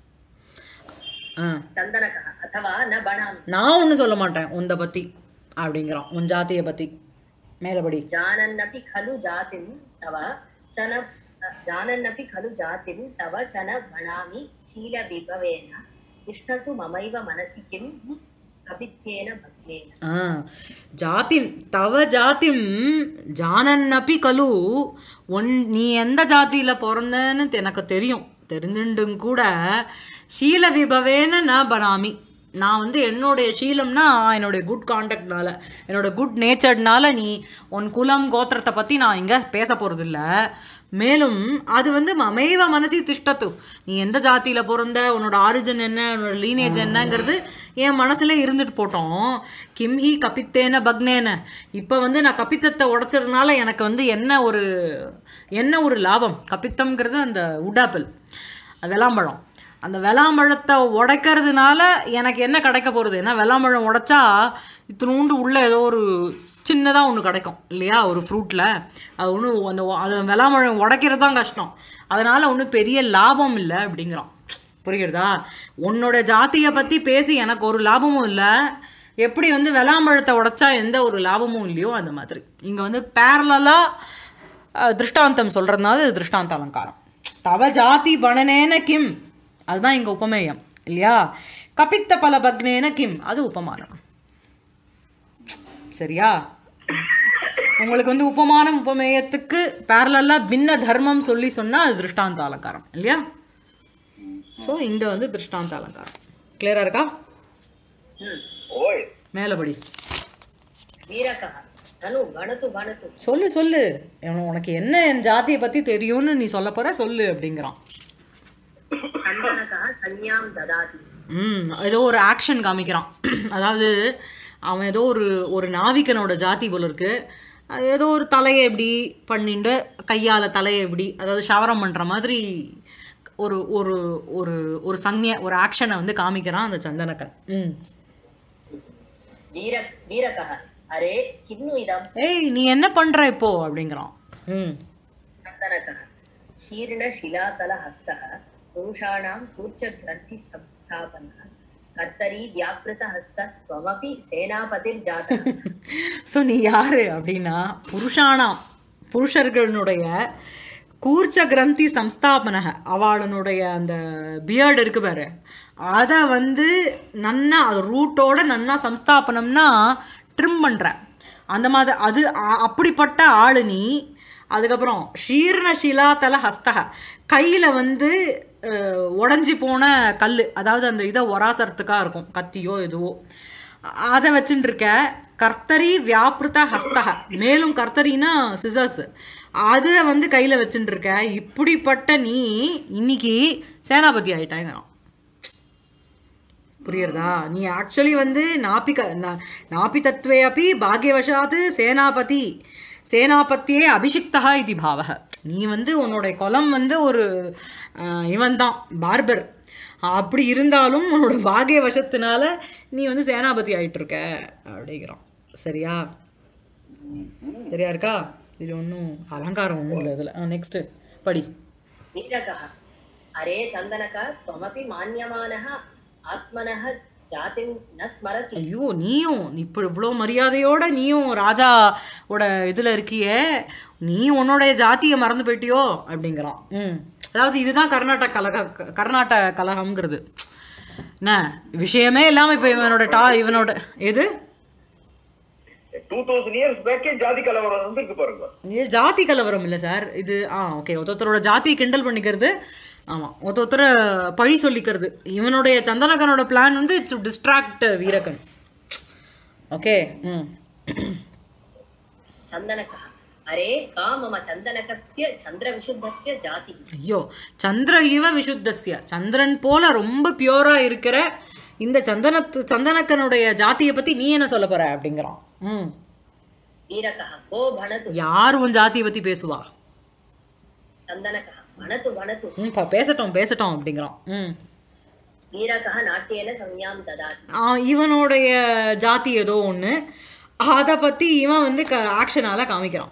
ஆ चन्दनकः अथवा न भणामि நான் ஒன்றும் சொல்ல மாட்டேன் உந்த பற்றி அப்படிங்கிறான் உன் ஜாதியை பற்றி மேலபடி जानन्नपि खलु जातिं तव च न जानन्नपि खलु जातिं तव च न भणामि शीलविभवेन तिष्ठतु ममैव मनसि किं कपित्येन भग्नेन ஆ ஜாதிம் தவ ஜாதிம் ஜானன்னப்பி கலு உன் நீ எந்த ஜாதியில் பிறந்தன்னு எனக்கு தெரியும் தெரிஞ்சுண்டும் கூட ஷீல விபவேன ந பனாமி நான் வந்து என்னுடைய சீலம்னா என்னுடைய குட் கான்டாக்ட்னால என்னோட குட் நேச்சர்னால நீ உன் குலம் கோத்திரத்தை பற்றி நான் இங்கே பேச போகிறதில்ல மேலும் அது வந்து மமேவ மனசி திஷ்டத்து நீ எந்த ஜாத்தியில் பிறந்த உன்னோட ஆரிஜின் என்ன உன்னோட லீனேஜ் என்னங்கிறது என் மனசுல இருந்துட்டு போட்டோம் கிம்ஹி கபித்தேன பக்னேன இப்போ வந்து நான் கபித்தத்தை உடைச்சதுனால எனக்கு வந்து என்ன ஒரு என்ன ஒரு லாபம் கபித்தம்ங்கிறது அந்த உடாப்பிள் வெளாம்பழம் அந்த வெளாம்பழத்தை உடைக்கிறதுனால எனக்கு என்ன கிடைக்க போகிறது ஏன்னா வெளாம்பழம் உடைச்சா இத்தினூண்டு உள்ள ஏதோ ஒரு சின்னதாக ஒன்று கிடைக்கும் இல்லையா ஒரு ஃப்ரூட்டில் அது ஒன்றும் அந்த அது வெளாம்பழம் உடைக்கிறது தான் கஷ்டம் அதனால் ஒன்றும் பெரிய லாபம் இல்லை அப்படிங்கிறான் புரியுறதா உன்னோட ஜாத்தியை பற்றி பேசி எனக்கு ஒரு லாபமும் இல்லை எப்படி வந்து வெளாம்பழத்தை உடைச்சா எந்த ஒரு லாபமும் இல்லையோ அந்த மாதிரி இங்கே வந்து பேரலாக திருஷ்டாந்தம் சொல்கிறதுனால இது திருஷ்டாந்த அலங்காரம் தவ ஜாதி பணனேன கிம் அதுதான் இங்கே உபமேயம் இல்லையா கபித்த பல பக்னேன கிம் அது உபமானம் சரியா உங்களுக்கு வந்து உபமானம் உபமேயத்துக்கு பேரலெல்லாம் பின்ன தர்மம் சொல்லி சொன்னால் அது திருஷ்டாந்த அலங்காரம் இல்லையா ஸோ இங்கே வந்து திருஷ்டாந்த அலங்காரம் கிளியராக இருக்கா ம். ஓய் மேலபடி வீரகः நனு கணத்து கணத்து சொல்லு சொல்லு உன- உனக்கு என்ன என் ஜாதியை பற்றி தெரியும்னு நீ சொல்ல போற சொல்லு அப்படிங்கிறான் சந்தனகः சன்யாம் ததாதி ம் ஏதோ ஒரு ஆக்ஷன் காமிக்கிறான் அதாவது அவன் ஏதோ ஒரு ஒரு நாவிகனோட ஜாதி போல இருக்கு அது ஏதோ ஒரு தலையை எப்படி பண்ணிட்டு கையால் தலையை எப்படி அதாவது ஷவரம் பண்ணுற மாதிரி ஒரு ஒரு ஒரு ஒரு சங்ஞை ஒரு ஆக்ஷனை வந்து காமிக்கிறான் அந்த சந்தனக்கன் ம் வீர வீரகः அரே கிண்ணு இதம் ஏய் நீ என்ன பண்ற இப்போ அப்படிங்கிறான் ம் சந்தனகः शीर्णशिलातलहस्तः पुरुषाणां कूर्चग्रन्थिसंस्थापनः कर्तरी व्यापृतहस्तस्त्वमपि सेनापतिर्जातः ஸோ நீ யாரு அப்படின்னா புருஷானாம் புருஷர்களுடைய கூர்ச்ச கிரந்தி சம்ஸ்தாபனக அவளுடைய அந்த பியர்டு இருக்கு பாரு அதை வந்து நன்னா அது ரூட்டோட நன்னா சம்ஸ்தாபனம்னா ட்ரிம் பண்ணுற அந்த மாதிரி அது அ- அப்படிப்பட்ட ஆளு நீ அதுக்கப்புறம் ஷீர்ண ஷிலாதல ஹஸ்தக கையில் வந்து அஹ், உடைஞ்சு போன கல் அதாவது அந்த இதை ஒராசறதுக்காக இருக்கும் கத்தியோ எதுவோ அதை வச்சுட்டு இருக்க கர்த்தரி வியாபிருத ஹஸ்தக மேலும் கர்த்தரினா சிசர்ஸ் அதை வந்து கையில் வச்சுட்டு இருக்க இப்படிப்பட்ட நீ இன்னைக்கு சேனாபதி ஆயிட்டாங்கிறான் புரியுறதா நீ ஆக்சுவலி வந்து நாபிக நா- நாபி தத்துவே அப்பி பாக்யவசாத் சேனாபதி சேனாபத்தியே அபிஷிக்தா இது பாவக நீ வந்து உன்னோட குலம் வந்து ஒரு இவன் தான் பார்பர் அப்படி இருந்தாலும் உன்னோட பாகிய வசத்தினால நீ வந்து சேனாபதி ஆயிட்டு இருக்க அப்படிங்கிறான் சரியா சரியா இருக்கா இது ஒன்றும் அலங்காரம் ஒன்றும் இல்லை இதில் நெக்ஸ்ட்டு படி वीरकः अरे चन्दनक त्वमपि मान्यमानः आत्मनः जातिं न स्मरति ஐயோ நீயும் இப்போ இவ்வளோ மரியாதையோட நீயும் ராஜாவோட இதில் இருக்கியே நீ உன்னோடைய ஜாதியை மறந்து போயிட்டியோ அப்படிங்கிறான் ம் அதாவது இதுதான் கர்நாடக கலக கர்நாடக கலகம்ங்கிறது என்ன விஷயமே இல்லாமல் இப்போ இவனோட டா இவனோட எது டூ தௌசண்ட் இயர்ஸ் பேக்கே ஜாதி கலவரம் வந்துருக்கு பாருங்க இது ஜாதி கலவரம் இல்லை சார் இது ஆ ஓகே ஒருத்தரோட ஜாதியை கிண்டல் பண்ணிக்கிறது ஆமாம் ஒருத்தரை பழி சொல்லிக்கிறது இவனுடைய சந்தனகனோட பிளான் வந்து இட்ஸ் டிஸ்ட்ராக்ட் வீரகன் ஓகே ம் चन्दनकः अरे का मम चन्दनकस्य चन्द्रविशुद्धस्य जातिः ஐயோ சந்திர இவ விசுத்தஸ்ய சந்திரன் போல ரொம்ப பியூரா இருக்கிற இந்த சந்தனத்து சந்தனக்கனுடைய ஜாதியை பத்தி நீ என்ன சொல்ல போற அப்படிங்கிறான் ம் वीरकः को भणतु யார் உன் ஜாதியை பத்தி பேசுவா चन्दनकः भणतु भणतु ம் ப- பேசட்டும் பேசட்டும் அப்படிங்கிறான் ம் वीरकः नाट्येन संज्ञां ददाति ஆ, இவனுடைய ஜாதி ஏதோ ஒன்று அதை பற்றி இவன் வந்து க ஆக்ஷனால காமிக்கிறான்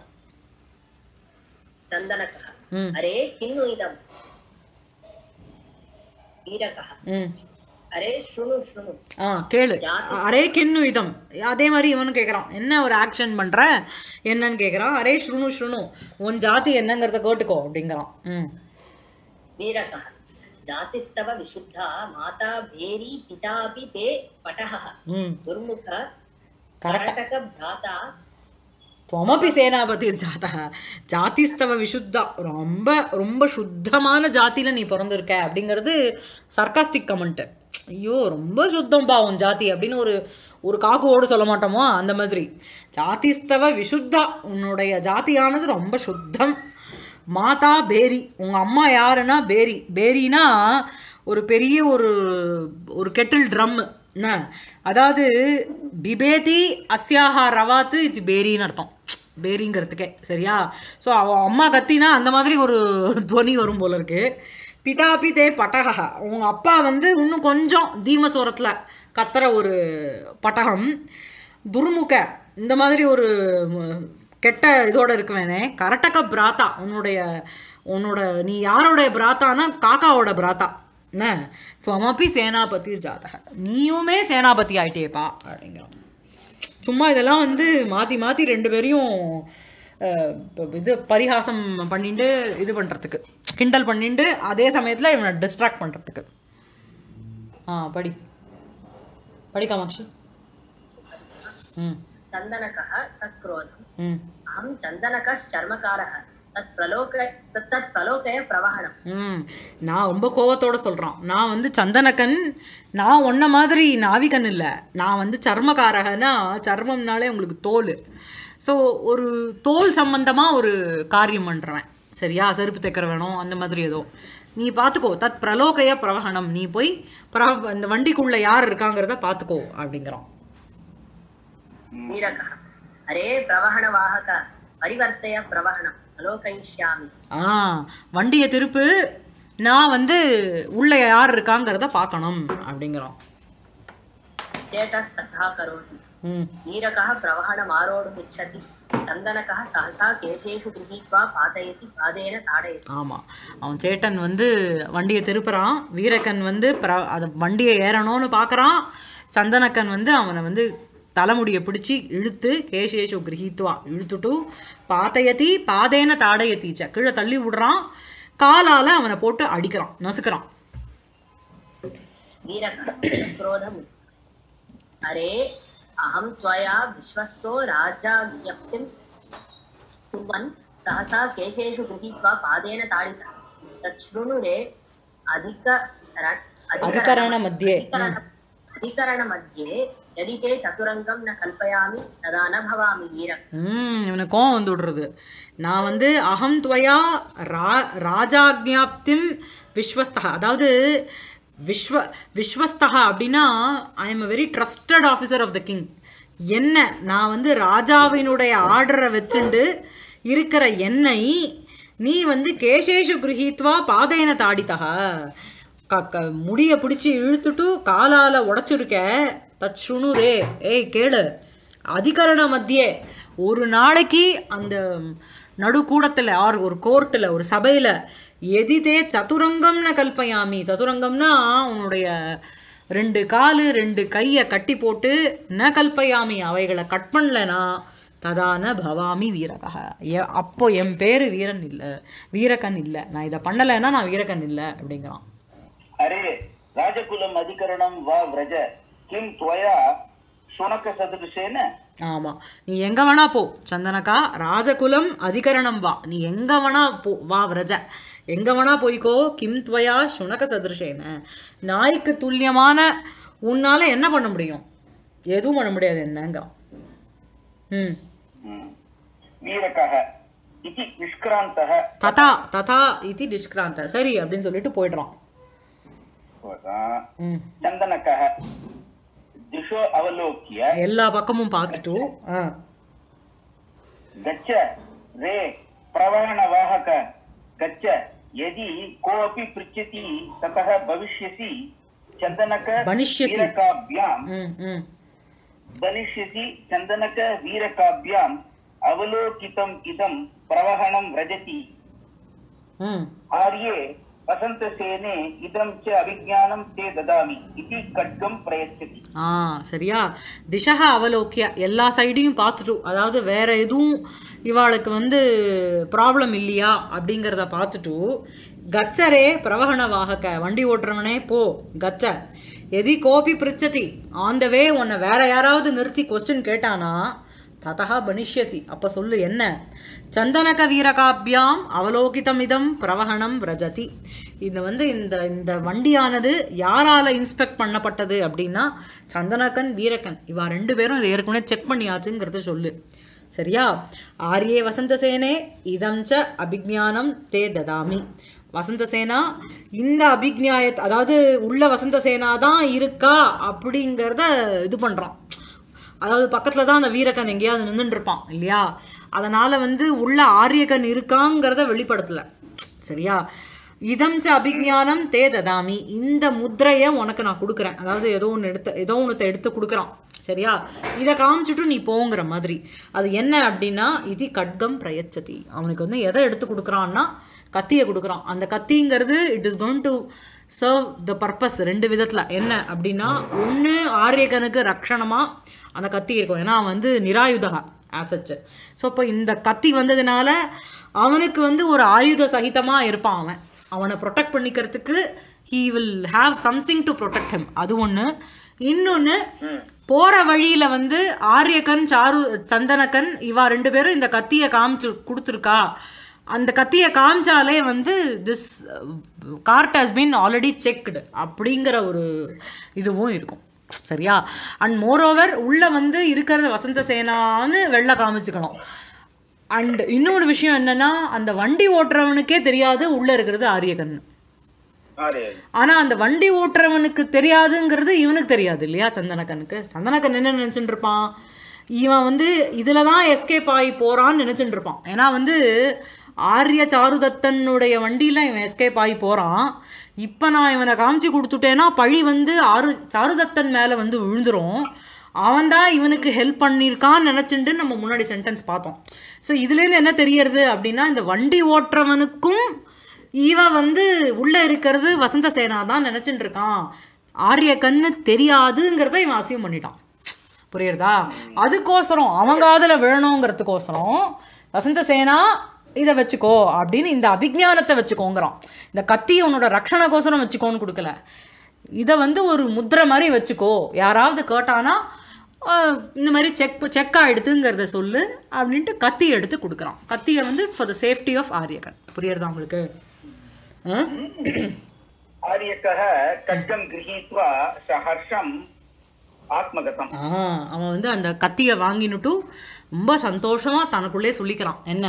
चन्दनकः ம். अरे किन्नु इदम् वीरकः ம் अरे शृणु शृणु ஆ கேளு ஜாதி. அரே கிண்ணு இதம் அதே மாதிரி இவனும் கேட்குறான் என்ன ஒரு ஆக்ஷன் பண்ற என்னன்னு கேட்குறான் அரே ஸ்ருணு ஸ்ருணு உன் ஜாதி என்னங்கிறத கேட்டுக்கோ அப்படிங்கிறான் ம் वीरकः जातिस्तव विशुद्धा माता भेरी पितापि ते पटहः ம் दुर्मुख Correct. करटक भ्राता துவமபி சேனாபதி ஜாதக ஜாதிஸ்தவ விசுத்தா ரொம்ப ரொம்ப சுத்தமான ஜாதியில நீ பிறந்திருக்க அப்படிங்கிறது சர்க்காஸ்டிக் கமெண்ட்டு ஐயோ ரொம்ப சுத்தம்பா உன் ஜாதி அப்படின்னு ஒரு ஒரு காக்குவோடு சொல்ல மாட்டோமோ அந்த மாதிரி ஜாதிஸ்தவ விசுத்தா உன்னுடைய ஜாதியானது ரொம்ப சுத்தம் மாதா பேரி உங்கள் அம்மா யாருன்னா பேரி பேரினா ஒரு பெரிய ஒரு ஒரு கெட்டில் ட்ரம் என்ன அதாவது பிபேதி அஸ்யாஹா ரவாத்து இது பேரின்னு அர்த்தம் பேரிங்கிறதுக்கே சரியா ஸோ அவ அம்மா கத்தினா அந்த மாதிரி ஒரு துவனி வரும் போல இருக்கு பிதாபி தே பட்டகா உங்கள் அப்பா வந்து இன்னும் கொஞ்சம் தீமஸ்வரத்தில் கத்துற ஒரு பட்டகம் துர்முக இந்த மாதிரி ஒரு ம், கெட்ட இதோட இருக்குவேனே கரட்டக பிராத்தா உன்னுடைய உன்னோட நீ யாரோடைய பிராத்தானா காக்காவோட பிராத்தா என்ன துவமப்பி சேனாபதி ஜாதக நீயுமே சேனாபதி ஆயிட்டேப்பா அப்படிங்கிறோம் சும்மா இதெல்லாம் வந்து மாற்றி மாற்றி ரெண்டு பேரையும் அஹ், இப்ப இது பரிகாசம் பண்ணிட்டு இது பண்ணுறதுக்கு கிண்டல் பண்ணிட்டு அதே சமயத்தில் இவனை டிஸ்ட்ராக்ட் பண்ணுறதுக்கு ஆ படி படி காமாட்சி ம் चन्दनकः सक्रोधम् ம் अहं चन्दनकश्चर्मकारः तत् प्रलोक तत् तत् प्रलोकय प्रवहणम् ம் நான் ரொம்ப கோவத்தோட சொல்கிறான் நான் வந்து சந்தனக்கன் நான் ஒன்ன மாதிரி நாவிகன் இல்லை நான் வந்து சர்மகாரகனா சர்மம்னாலே உங்களுக்கு தோல் ஸோ ஒரு தோல் சம்பந்தமாக ஒரு காரியம் பண்ணுறேன் சரியா செருப்பு தைக்கிற வேணும் அந்த மாதிரி ஏதோ நீ பார்த்துக்கோ தத் பிரலோகய பிரவகணம் நீ போய் பிர இந்த வண்டிக்குள்ளே யார் இருக்காங்கிறத பார்த்துக்கோ அப்படிங்கிறான் नीरकः अरे प्रवहणवाहक परिवर्तय प्रवहणम् अलोकयिष्यामि ஆ வண்டியை திருப்பு நான் வந்து உள்ளே யார் இருக்காங்கிறத பார்க்கணும் அப்படிங்கிறான் चेटस्तथा करोति ம் नीरकः प्रवहणमारोढुमिच्छति चन्दनकः सहसा केशेषु गृहीत्वा पातयति पादेन ताडयति ஆமாம் அவன் சேட்டன் வந்து வண்டியை திருப்புறான் வீரக்கன் வந்து பிர அதை வண்டியை ஏறணும்னு பார்க்குறான் சந்தனக்கன் வந்து அவனை வந்து தலைமுடியை பிடிச்சி இழுத்து கேசேஷு கிரகித்வா இழுத்துட்டு பாத்தையத்தி பாதேன தாடயத்தீச்ச கீழே தள்ளி விடுறான் காலால் அவனை போட்டு அடிக்கிறான் நசுக்கிறான் वीरकः क्रोधम् अरे अहं त्वया विश्वस्तो राजाज्ञप्तिं कुर्वन् सहसा केशेषु गृहीत्वा पादेन ताडितः तत् शृणु रे अधिक अधिकरणमध्ये, अधिकरणमध्ये यदि ते चतुरङ्गं न कल्पयामि तदा न भवामि वीरः ம் இவனுக்கு கோவம் வந்து விடுறது நான் வந்து அகம் துவயா ரா ராஜாஜ்ஞாப்திம் விஸ்வஸ்தா அதாவது விஸ்வ விஸ்வஸ்தா அப்படின்னா I am a very trusted officer of the king என்ன நான் வந்து ராஜாவினுடைய ஆர்டரை வச்சுண்டு இருக்கிற என்னை நீ வந்து கேசேஷு கிரகித்வா பாதையன தாடித்தா க க முடியை பிடிச்சி இழுத்துட்டு காலால் உடச்சிருக்க தச்சுணு ரே ஏய் கேளு அதிகரண மத்தியே ஒரு நாளைக்கு அந்த நடுக்கூடத்தில் ஆர் ஒரு கோர்ட்டில் ஒரு சபையில் எதிதே சதுரங்கம்னு கல்பயாமி சதுரங்கம்னா உன்னுடைய ரெண்டு காலு ரெண்டு கையை கட்டி போட்டு ந கல்பயாமி அவைகளை கட் பண்ணலனா ததான பவாமி வீரகா எ- அப்போ என் பேர் வீரன் இல்லை வீரகன் இல்லை நான் இதை பண்ணலைன்னா நான் வீரகன் இல்லை அப்படிங்கிறான் अरे राजकुलम् अधिकरणं वा व्रज किं त्वया शुनकसदृशेन ஆமாம் நீ எங்கே வேணா போ சந்தனக்கா ராஜகுலம் அதிகரணம் வா நீ எங்கே வேணா போ வா விரஜ எங்கே வேணா போய்க்கோ கிம் துவயா சுனக சதுருஷேன நாய்க்கு துல்லியமான உன்னால் என்ன பண்ண முடியும் எதுவும் பண்ண முடியாது என்னங்கிறான் ம் हम्म। वीरकः इति निष्क्रान्तः ததா ததா இது நிஷ்கிராந்த சரி அப்படின்னு சொல்லிட்டு போயிடுறான் ம் चन्दनकः दिशो अवलोक्य எல்லா பக்கமும் பார்த்துட்டு ஆ गच्छ रे प्रवहणवाहक गच्छ यदि कोऽपि पृच्छति ततः भविष्यसि चन्दनक भविष्यसि। वीरकाभ्याम् ம் ம் धनिष्यसि चन्दनक वीरकाभ्याम् अवलोकितम् इदं प्रवहणं व्रजति ம் आर्ये वसन्तसेने इदं च अभिज्ञानं ते ददामि इति खड्गं प्रयच्छति ஆ சரியா திசக அவலோக்கிய எல்லா சைடையும் பார்த்துட்டு அதாவது வேற எதுவும் இவாளுக்கு வந்து ப்ராப்ளம் இல்லையா அப்படிங்கிறத பார்த்துட்டு கச்சரே பிரவகண வாகக்க வண்டி ஓட்டுறவனே போ கச்ச எதி கோபி பிரிச்சதி ஆன் த வே உன்னை வேற யாராவது நிறுத்தி கொஸ்டின் கேட்டானா ததா பனிஷ்யசி அப்போ சொல்லு என்ன சந்தனக வீரகாபியாம் அவலோகிதமிதம் பிரவகணம் விரஜதி இது வந்து இந்த இந்த வண்டியானது யாரால இன்ஸ்பெக்ட் பண்ணப்பட்டது அப்படின்னா சந்தனகன் வீரகன் இவா ரெண்டு பேரும் இதை ஏற்கனவே செக் பண்ணியாச்சுங்கிறத சொல்லு சரியா ஆர்யே வசந்தசேனே இதம் ச அபிஜானம் தே ததாமி வசந்தசேனா இந்த அபிஜ்ஞாயத் அதாவது உள்ள வசந்தசேனா தான் இருக்கா அப்படிங்கிறத இது பண்ணுறான் அதாவது பக்கத்தில் தான் அந்த வீரகன் எங்கேயாவது நின்றுட்டு இருப்பான் இல்லையா அதனால் வந்து உள்ள ஆரியகன் இருக்காங்கிறத வெளிப்படுத்தலை சரியா இதம் ச அபிஜானம் தே ததாமி இந்த முத்திரையை உனக்கு நான் கொடுக்குறேன் அதாவது ஏதோ ஒன்று எடுத்து ஏதோ ஒன்றத்தை எடுத்து கொடுக்குறான் சரியா இதை காமிச்சிட்டு நீ போங்கிற மாதிரி அது என்ன அப்படின்னா இது கட்கம் பிரயச்சதி அவனுக்கு வந்து எதை எடுத்து கொடுக்குறான்னா கத்தியை கொடுக்குறான் அந்த கத்திங்கிறது it is going to serve the purpose ரெண்டு விதத்தில் என்ன அப்படின்னா ஒன்று ஆரியகனுக்கு ரக்ஷணமாக அந்த கத்தி இருக்கும் ஏன்னா அவன் வந்து நிராயுதகா ஆசச்சு ஸோ இப்போ இந்த கத்தி வந்ததுனால அவனுக்கு வந்து ஒரு ஆயுத சகிதமாக இருப்பான் அவன் அவனை ப்ரொடெக்ட் பண்ணிக்கிறதுக்கு he will have something to protect him அது ஒன்று இன்னொன்று போகிற வழியில் வந்து ஆரியகன் சாரு சந்தனகன் இவா ரெண்டு பேரும் இந்த கத்தியை காமிச்சு கொடுத்துருக்கா அந்த கத்தியை காமிச்சாலே வந்து this card has been already checked அப்படிங்கிற ஒரு இதுவும் இருக்கும் சரியா அண்ட் மோரோவர் உள்ளே வந்து இருக்கிறது வசந்த சேனான்னு வெளில காமிச்சுக்கணும் அண்ட் இன்னொரு விஷயம் என்னன்னா அந்த வண்டி ஓட்டுறவனுக்கே தெரியாது உள்ளே இருக்கிறது ஆரியகன் ஆறு ஆனால் அந்த வண்டி ஓட்டுறவனுக்கு தெரியாதுங்கிறது இவனுக்கு தெரியாது இல்லையா சந்தனக்கனுக்கு சந்தனக்கன் என்ன நினச்சிட்டு இருப்பான் இவன் வந்து இதில் தான் எஸ்கேப் ஆகி போகிறான்னு நினச்சிட்டு இருப்பான் ஏன்னா வந்து ஆரிய சாருதத்தனுடைய வண்டியில் இவன் எஸ்கேப் ஆகி போகிறான் இப்போ நான் இவனை காமிச்சு கொடுத்துட்டேன்னா பழி வந்து ஆரு சாருதத்தன் மேலே வந்து விழுந்துரும் அவன் தான் இவனுக்கு ஹெல்ப் பண்ணியிருக்கான்னு நினச்சிட்டு நம்ம முன்னாடி சென்டென்ஸ் பார்த்தோம் ஸோ இதுலேருந்து என்ன தெரியறது அப்படின்னா இந்த வண்டி ஓட்டுறவனுக்கும் இவன் வந்து உள்ள இருக்கிறது வசந்த சேனா தான் நினைச்சிட்டு இருக்கான் ஆரிய கண்ணு தெரியாதுங்கிறத இவன் அசியம் பண்ணிட்டான் புரியுறதா அதுக்கோசரம் அவன் காதுல விழணுங்கிறதுக்கோசரம் வசந்த சேனா இதை வச்சுக்கோ அப்படின்னு இந்த அபிஜானத்தை வச்சுக்கோங்கிறான் இந்த கத்தி உன்னோட ரக்ஷணக்கோசரம் வச்சுக்கோன்னு கொடுக்கல இதை வந்து ஒரு முத்திரை மாதிரி வச்சுக்கோ யாராவது கேட்டானா ஆஹ், இந்த மாதிரி செக் செக் ஆகிடுதுங்கிறத சொல்லு அப்படின்ட்டு கத்தி எடுத்து கொடுக்குறான் கத்தியை வந்து for the safety of Aryakan புரியுறதா உங்களுக்கு ஆ? आर्यकः खड्गं गृहीत्वा सहर्षम् आत्मगतम् ஆ அவன் வந்து அந்த கத்தியை வாங்கினுட்டு ரொம்ப சந்தோஷமா தனக்குள்ளே சொல்லிக்கிறான் என்ன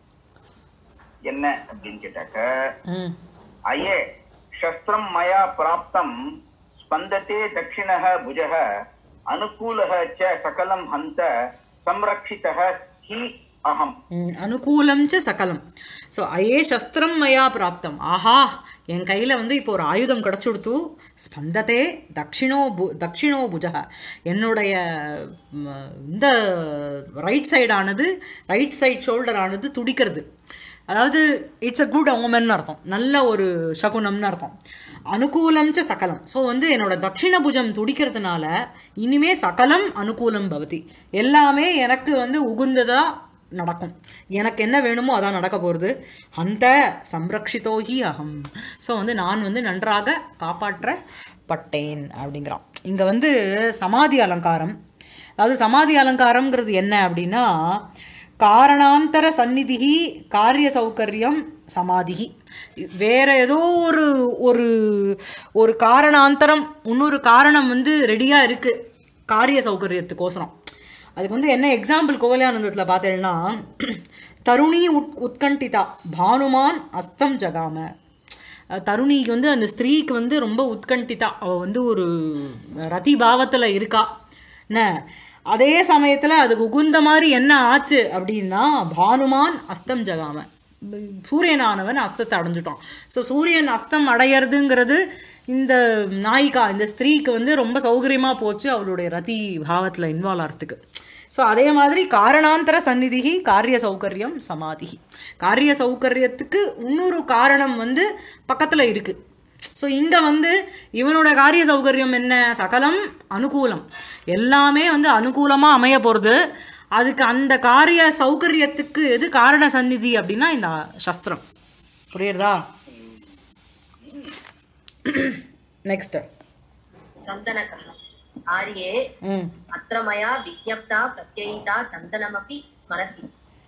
என்ன அப்படின்னு கேட்டாக்க ம் अये शस्त्रं मया प्राप्तं स्पन्दते दक्षिणः भुजः अनुकूलः च सकलं हन्त संरक्षितः हि अहम् ம், அனுகூலம் ச சகலம் ஸோ அயே சஸ்திரம் மயா பிராப்தம் ஆஹா என் கையில் வந்து இப்போ ஒரு ஆயுதம் கிடச்சுடுத்து ஸ்பந்ததே தக்ஷிணோ பு தக்ஷிணோ புஜக என்னுடைய ம், இந்த ரைட் சைடானது ரைட் சைட் ஷோல்டரானது துடிக்கிறது அதாவது இட்ஸ் அ குட் ஓமன் அர்த்தம் நல்ல ஒரு சகுனம்னு அர்த்தம் அனுகூலம் ச சகலம் ஸோ வந்து என்னோட தட்சிண புஜம் துடிக்கிறதுனால இனிமே சகலம் அனுகூலம் பவதி எல்லாமே எனக்கு வந்து உகுந்ததா நடக்கும் எனக்கு என்ன வேணுமோ அதான் நடக்க போகிறது அந்த சம்ரக்ஷிதோஹி அகம் ஸோ வந்து நான் வந்து நன்றாக காப்பாற்றப்பட்டேன் அப்படிங்கிறான் இங்கே வந்து சமாதி அலங்காரம் அதாவது சமாதி அலங்காரம்ங்கிறது என்ன அப்படின்னா காரணாந்தர சந்நிதிகி காரிய சௌகரியம் சமாதிகி வேற ஏதோ ஒரு ஒரு ஒரு காரணாந்தரம் இன்னொரு காரணம் வந்து ரெடியாக இருக்குது காரிய சௌகரியத்துக்கோசரம் அதுக்கு வந்து என்ன எக்ஸாம்பிள் கோவலியானந்தத்தில் பார்த்தேன்னா தருணி உட் உத்கண்டிதா பானுமான் அஸ்தம் ஜகாம அஹ் தருணிக்கு வந்து அந்த ஸ்திரீக்கு வந்து ரொம்ப உத்கண்டிதா அவள் வந்து ஒரு ரதி பாவத்தில் இருக்கா என்ன அதே சமயத்தில் அதுக்கு உகுந்த மாதிரி என்ன ஆச்சு அப்படின்னா பானுமான் அஸ்தம் ஜகாம சூரியனானவன் அஸ்தத்தை அடைஞ்சிட்டான் ஸோ சூரியன் அஸ்தம் அடையிறதுங்கிறது இந்த நாயிகா இந்த ஸ்திரீக்கு வந்து ரொம்ப சௌகரியமாக போச்சு அவளுடைய ரதி பாவத்தில் இன்வால்வ் ஆகிறதுக்கு ஸோ அதே மாதிரி காரணாந்தர சந்நிதிகி காரிய சௌகரியம் சமாதிகி காரிய சௌகரியத்துக்கு இன்னொரு காரணம் வந்து பக்கத்தில் இருக்குது ஸோ இங்கே வந்து இவனோட காரிய சௌகரியம் என்ன சகலம் அனுகூலம் எல்லாமே வந்து அனுகூலமாக அமைய போகிறது அதுக்கு அந்த காரிய சௌகரியத்துக்கு எது காரண சந்நிதி அப்படின்னா இந்த சஸ்திரம் புரியுறதா நெக்ஸ்ட் चन्दनकः आर्ये ம் अत्र मया विज्ञप्ता प्रत्ययिता चन्दनमपि स्मरसि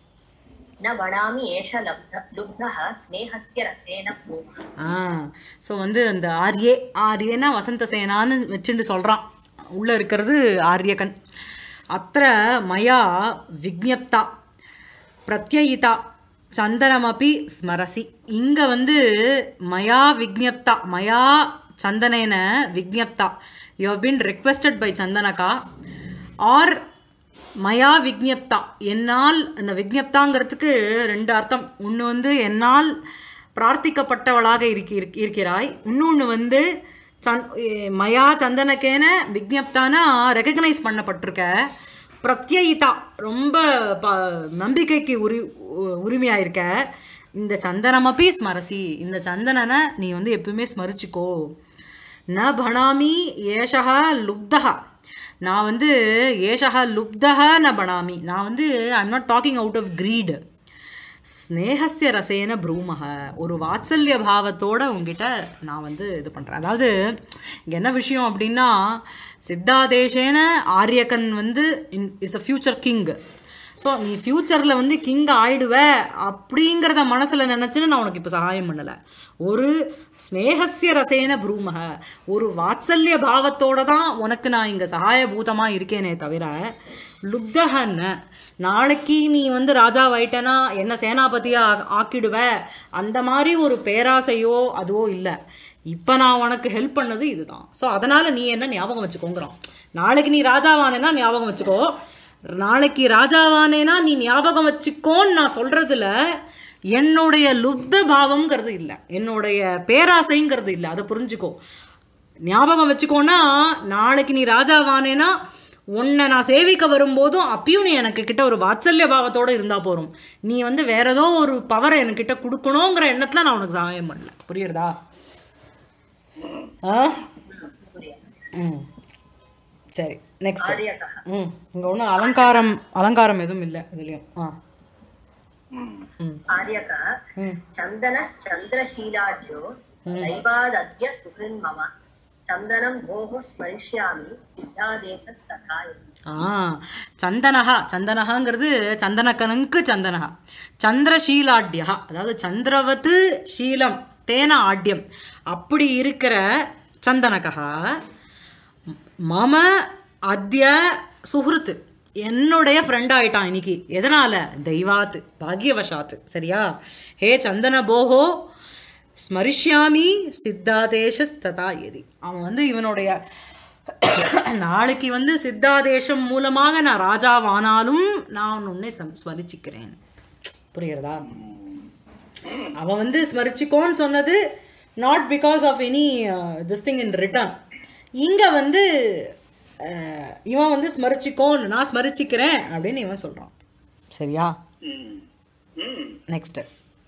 न वणामि एष लब्ध लुब्धः स्नेहस्य रसेन भूमः ஆ ஸோ வந்து அந்த ஆர்யே ஆர்யேனா வசந்த சேனான்னு வச்சுட்டு சொல்கிறான் உள்ளே இருக்கிறது ஆரியகன் அத்த மயா விஜ்ஞப்தா பிரத்யயிதா சந்தனமபி ஸ்மரசி இங்கே வந்து மயா விஜ்ஞப்தா மயா சந்தனேன விஜ்ஞப்தா you have been requested by Chandanaka or மயா விஜ்ஞப்தா என்னால் அந்த விஜ்ஞப்தாங்கிறதுக்கு ரெண்டு அர்த்தம் ஒன்று வந்து என்னால் பிரார்த்திக்கப்பட்டவளாக இருக்கி இருக்- இருக்கிறாய் இன்னொன்று வந்து சந் எ- மயா சந்தனக்கேன விஜ்ஞப்தானா ரெகக்னைஸ் பண்ணப்பட்டிருக்க பிரத்யயிதா ரொம்ப ப நம்பிக்கைக்கு உரி உ- உரிமையா இருக்க இந்த சந்தனமப்பி ஸ்மரசி இந்த சந்தனனை நீ வந்து எப்பவுமே ஸ்மரிச்சுக்கோ ந பணாமி ஏஷா லுப்தா நான் வந்து ஏஷா லுப்தா ந பணாமி நான் வந்து I'm not talking out of greed ஸ்னேகஸ்ய ரசேன ப்ரூமக ஒரு வாத்சல்ய பாவத்தோட உங்ககிட்ட நான் வந்து இது பண்ணுறேன் அதாவது இங்கே என்ன விஷயம் அப்படின்னா சித்தாதேசேன ஆரியக்கன் வந்து in is a future king so நீ ஃப்யூச்சரில் வந்து கிங் ஆயிடுவ அப்படிங்கிறத மனசில் நினச்சின்னு நான் உனக்கு இப்போ சகாயம் பண்ணலை ஒரு ஸ்னேகஸ்ய ரசேன ப்ரூமக ஒரு வாத்சல்ய பாவத்தோட தான் உனக்கு நான் இங்கே சகாயபூதமாக இருக்கேனே தவிர லுப்தகன்ன நாளைக்கு நீ வந்து ராஜாவாயிட்டனா என்ன சேனாபதியாக ஆ- ஆக்கிடுவ அந்த மாதிரி ஒரு பேராசையோ அதுவோ இல்லை இப்போ நான் உனக்கு ஹெல்ப் பண்ணது இதுதான் ஸோ அதனால் நீ என்ன ஞாபகம் வச்சுக்கோங்கிறான் நாளைக்கு நீ ராஜாவானேனா ஞாபகம் வச்சுக்கோ நாளைக்கு ராஜாவானேனா நீ ஞாபகம் வச்சுக்கோன்னு நான் சொல்கிறதுல என்னுடைய லுப்த பாவம்ங்கிறது இல்லை என்னுடைய பேராசைங்கிறது இல்லை அதை புரிஞ்சுக்கோ ஞாபகம் வச்சுக்கோன்னா நாளைக்கு நீ ராஜாவானேனா உன்னை நான் சேவிக்க வரும்போதும் அப்பயும் நீ எனக்கு கிட்ட ஒரு வாத்சல்ய பாவத்தோட இருந்தா போறோம் நீ வந்து வேற ஏதோ ஒரு பவரை என்கிட்ட கொடுக்கணுங்கிற எண்ணத்துல நான் உனக்கு சகாயம் பண்ணல புரியுறதா ஆ ம் சரி நெக்ஸ்ட் आर्यकः ம் இங்கே ஒன்றும் அலங்காரம் அலங்காரம் எதுவும் இல்லை இதுலேயும் ஆ आर्यकः ம் चन्दनश्चन्द्रशीलाढ्यो दैवादद्य सुहृन्मम चन्दनं भोः स्मरिष्यामि सिद्धादेशस्तथा इति। ஆ சந்தனகா சந்தனகாங்கிறது சந்தனக்கனுக்கு சந்தனகா சந்திரசீலாட்யா அதாவது சந்திரவத்து சீலம் தேன ஆட்யம் அப்படி இருக்கிற சந்தனகா மம அத்ய சுஹ்ருத் என்னுடைய ஃப்ரெண்ட் ஆயிட்டான் இன்னைக்கு எதனால தெய்வாத்து பாக்யவசாத்து சரியா ஹே சந்தன போஹோ ஸ்மரிஷ்யாமி சித்தாதேசஸ்ததா எதி அவன் வந்து இவனுடைய நாளைக்கு வந்து சித்தாதேசம் மூலமாக நான் ராஜாவானாலும் நான் உன்னை சம் ஸ்மரிச்சிக்கிறேன் புரியுறதா அவன் வந்து ஸ்மரிச்சிக்கோன்னு சொன்னது not because of any this thing in return இங்கே வந்து அஹ், இவன் வந்து ஸ்மரிச்சிக்கோன்னு நான் ஸ்மரிச்சிக்கிறேன் அப்படின்னு இவன் சொல்கிறான் சரியா ம். ம். நெக்ஸ்ட்டு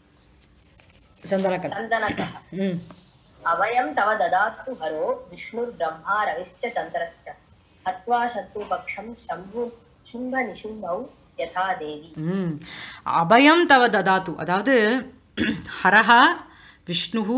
சந்தனக்கன் चन्दनकः ம் अभयं तव ददातु हरो विष्णुर्ब्रह्मा रविश्च चन्द्रश्च हत्वा शत्रुपक्षं शम्भु शुम्भनिशुम्भौ यथा देवी ம் அபயம் தவ ததாத்து அதாவது ஹரஹ விஷ்ணு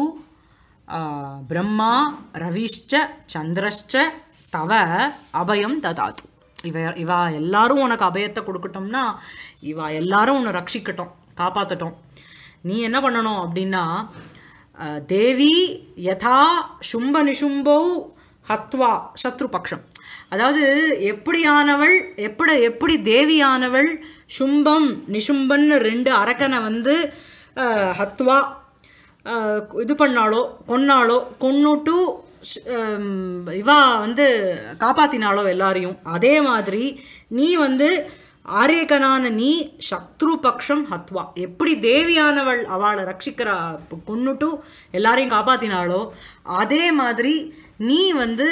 பிரம்மா ரவிஷ்ச சந்திரஷ்ச தவ அபயம் ததாத்து இவ இவா எல்லாரும் உனக்கு அபயத்தை கொடுக்கட்டும்னா இவா எல்லாரும் உன்னை ரட்சிக்கட்டும் காப்பாற்றட்டும் நீ என்ன பண்ணணும் அப்படின்னா அஹ், தேவி யதா சும்ப நிசும்பௌ ஹத்வா சத்ருபக்ஷம் அதாவது எப்படியானவள் எப்படி எப்படி தேவியானவள் சும்பம் நிசும்பன்னு ரெண்டு அரக்கனை வந்து அஹ், ஹத்வா அஹ், இது பண்ணாலோ கொன்னாலோ கொன்னுட்டு ஷ்- ஹம், இவா வந்து காப்பாத்தினாலோ எல்லாரையும் அதே மாதிரி நீ வந்து ஆரியகனான நீ சத்ரு பக்ஷம் ஹத்வா எப்படி தேவியானவள் அவளை ரட்சிக்கிறா ப- கொன்னுட்டு எல்லாரையும் காப்பாத்தினாளோ அதே மாதிரி நீ வந்து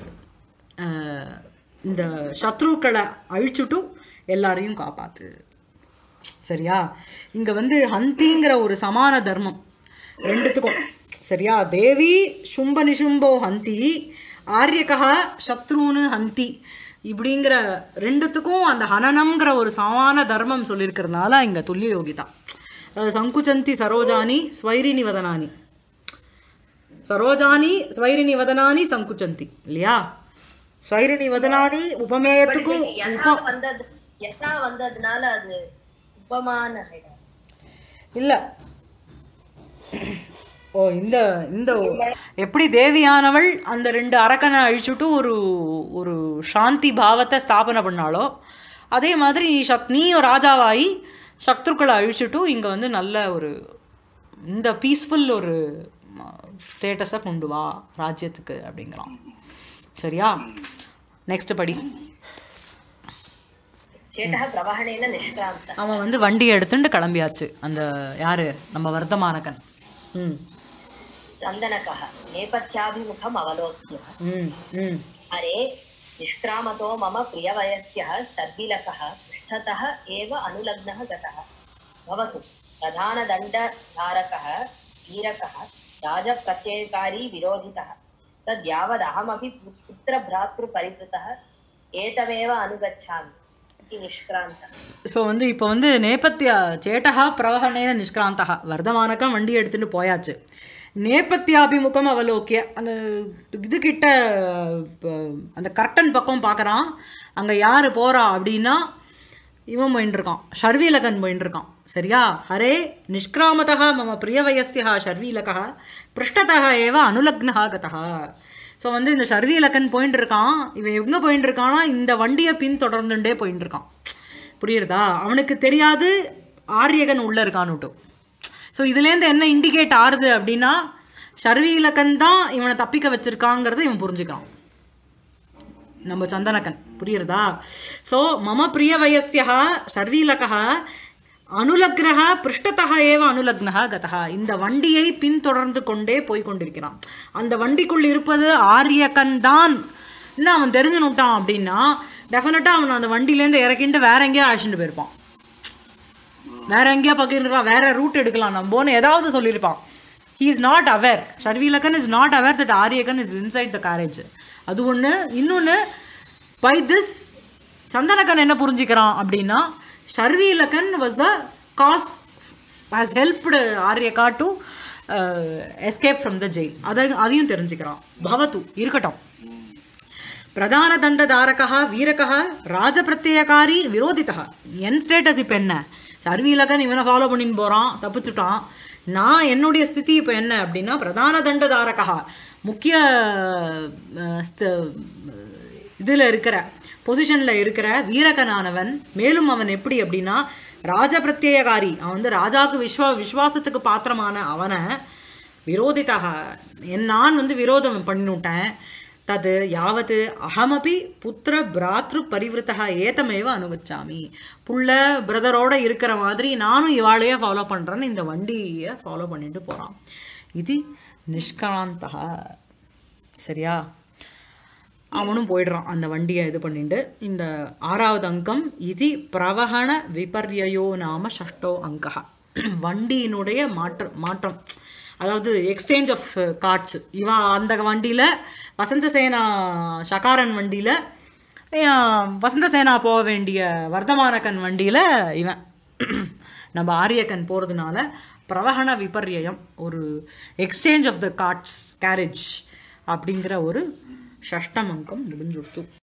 அஹ், இந்த சத்ருக்களை அழிச்சுட்டு எல்லாரையும் காப்பாத்து சரியா இங்க வந்து ஹந்திங்கிற ஒரு சமான தர்மம் ரெண்டுத்துக்கும் சரியா தேவி சும்ப நிசும்போ ஹந்தி ஆரியகா சத்ருன்னு ஹந்தி இப்படிங்கிற ரெண்டுத்துக்கும் அந்த ஹனனம்ங்கிற ஒரு சமான தர்மம் சொல்லியிருக்கிறதுனால இங்க துல்லிய யோகிதா அஹ் சங்குச்சந்தி சரோஜானி ஸ்வைரினி வதனானி சரோஜானி ஸ்வைரினி வதனானி சங்குச்சந்தி இல்லையா ஸ்வைரிணி வதனானி உபமேயத்துக்கும் யதா உப வந்தது யதா வந்ததுனால அது உபமான ஆயிடும். இல்ல ஓ இந்த இந்த எப்படி தேவியானவள் அந்த ரெண்டு அரக்கனை அழிச்சுட்டு ஒரு ஒரு சாந்தி பாவத்தை ஸ்தாபனை பண்ணாலோ அதே மாதிரி நீ சக் நீயும் ராஜாவாகி சத்ருக்களை அழிச்சுட்டு இங்கே வந்து நல்ல ஒரு இந்த பீஸ்ஃபுல் ஒரு ஸ்டேட்டஸை கொண்டு வா ராஜ்யத்துக்கு அப்படிங்கிறான் சரியா நெக்ஸ்ட் படி சேட்டः பிரவஹணேன நிஷ்கிராந்த அவன் வந்து வண்டியை எடுத்துட்டு கிளம்பியாச்சு அந்த யாரு நம்ம வர்த்தமானகன் ம் चन्दनकः नेपथ्याभिमुखम् अवलोक्य ம் ம் अरे निष्क्रामतो मम प्रियवयस्यः शर्विलकः पृष्ठतः एव अनुलग्नः गतः भवतु प्रधानदण्डधारकः वीरकः राजप्रत्ययकारी विरोधितः तद्यावदहमपि पु- पुत्रभ्रातृपरिवृतः एतमेव अनुगच्छामि इति निष्क्रान्तः ஸோ வந்து இப்போ வந்து நேபத்திய சேட்டகா பிரவகணேன நிஷ்கிராந்தகா வர்தமானக்கம் வண்டி எடுத்துட்டு போயாச்சு நேபத்தியாபிமுகம் அவலோக்கிய அந்த இது கிட்ட ப- அந்த கர்டன் பக்கம் பார்க்குறான் அங்கே யார் போறா அப்படின்னா இவன் போயின்னு இருக்கான் ஷர்வீலகன் போயின்னு இருக்கான் சரியா ஹரே நிஷ்கிராமதா மம பிரியவயசியா ஷர்வீலகா பிருஷ்டதா ஏவ அனுலக்னஹா கதா ஸோ வந்து இந்த ஷர்வீலகன் போயின்னு இருக்கான் இவன் எங்கே போயின்னு இருக்கான்னா இந்த வண்டியை பின் தொடர்ந்துட்டே போயின்னு இருக்கான் புரியுறதா அவனுக்கு தெரியாது ஆரியகன் உள்ளே இருக்கான்னுட்டு ஸோ இதுலேருந்து என்ன இண்டிகேட் ஆறுது அப்படின்னா ஷர்வீலகன் தான் இவனை தப்பிக்க வச்சிருக்காங்கிறத இவன் புரிஞ்சுக்கிறான் நம்ம சந்தனக்கன் புரியுறதா ஸோ மம பிரிய வயசியா ஷர்வீலகா அனுலக்னக பிருஷ்டத்தக ஏவ அனுலக்னக கதா இந்த வண்டியை பின்தொடர்ந்து கொண்டே போய் கொண்டிருக்கிறான் அந்த வண்டிக்குள் இருப்பது ஆரியக்கன் தான் இன்னும் அவன் தெரிஞ்சுனுட்டான் அப்படின்னா டெஃபினட்டாக அவன் அந்த வண்டியிலேருந்து இறக்கிட்டு வேற எங்கேயோ அழைச்சிட்டு போயிருப்பான் வேற எங்கேயோ பகிர்ந்துருக்கான் வேற ரூட் எடுக்கலாம் நம்போன்னு ஏதாவது சொல்லியிருப்பான் he is not aware Sharvilakan is not aware that Aryakan is inside the carriage அது ஒன்று இன்னொன்று பை திஸ் சந்தனகன் என்ன புரிஞ்சுக்கிறான் அப்படின்னா Sharvilakan was the cause has helped Aryaka to escape from the jail அதை அதையும் தெரிஞ்சுக்கிறான் பவத்து இருக்கட்டும் பிரதான தண்டதாரகா வீரகா ராஜபிரத்யகாரி விரோதிதா என் ஸ்டேட்டஸ் இப்போ என்ன சர்வீலகன் இவனை ஃபாலோ பண்ணின்னு போகிறான் தப்பிச்சுட்டான் நான் என்னுடைய ஸ்திதி இப்போ என்ன அப்படின்னா பிரதான தண்டதாரகா முக்கிய இதில் இருக்கிற பொசிஷனில் இருக்கிற வீரகனானவன் மேலும் அவன் எப்படி அப்படின்னா ராஜபிரத்யகாரி அவன் வந்து ராஜாவுக்கு விஸ்வா விஸ்வாசத்துக்கு பாத்திரமான அவனை விரோதிதாக என் நான் வந்து விரோதம் பண்ணிவிட்டேன் தது யாவத் அகமபி புத்திர பிராத்ரு பரிவிருத்தக ஏத்தமேவ அனுகச்சாமி புள்ள பிரதரோட இருக்கிற மாதிரி நானும் இவாளையே ஃபாலோ பண்ணுறேன்னு இந்த வண்டியை ஃபாலோ பண்ணிட்டு போகிறான் இது நிஷ்காந்தக சரியா அவனும் போயிடுறான் அந்த வண்டியை இது பண்ணிட்டு இந்த ஆறாவது அங்கம் இது பிரவகண விபர்யயோ நாம ஷஷ்டோ அங்கா வண்டியினுடைய மாற்ற மாற்றம் அதாவது எக்ஸ்சேஞ்ச் ஆஃப் கார்ட்ஸ் இவன் அந்த வண்டியில் வசந்தசேனா ஷகாரன் வண்டியில் வசந்தசேனா போக வேண்டிய வர்த்தமானகன் வண்டியில் இவன் நம்ம ஆரியக்கன் போகிறதுனால பிரவகண விபர்யம் ஒரு exchange of the carts carriage அப்படிங்கிற ஒரு ஷஷ்டம் அங்கம் முடிஞ்சுடுத்து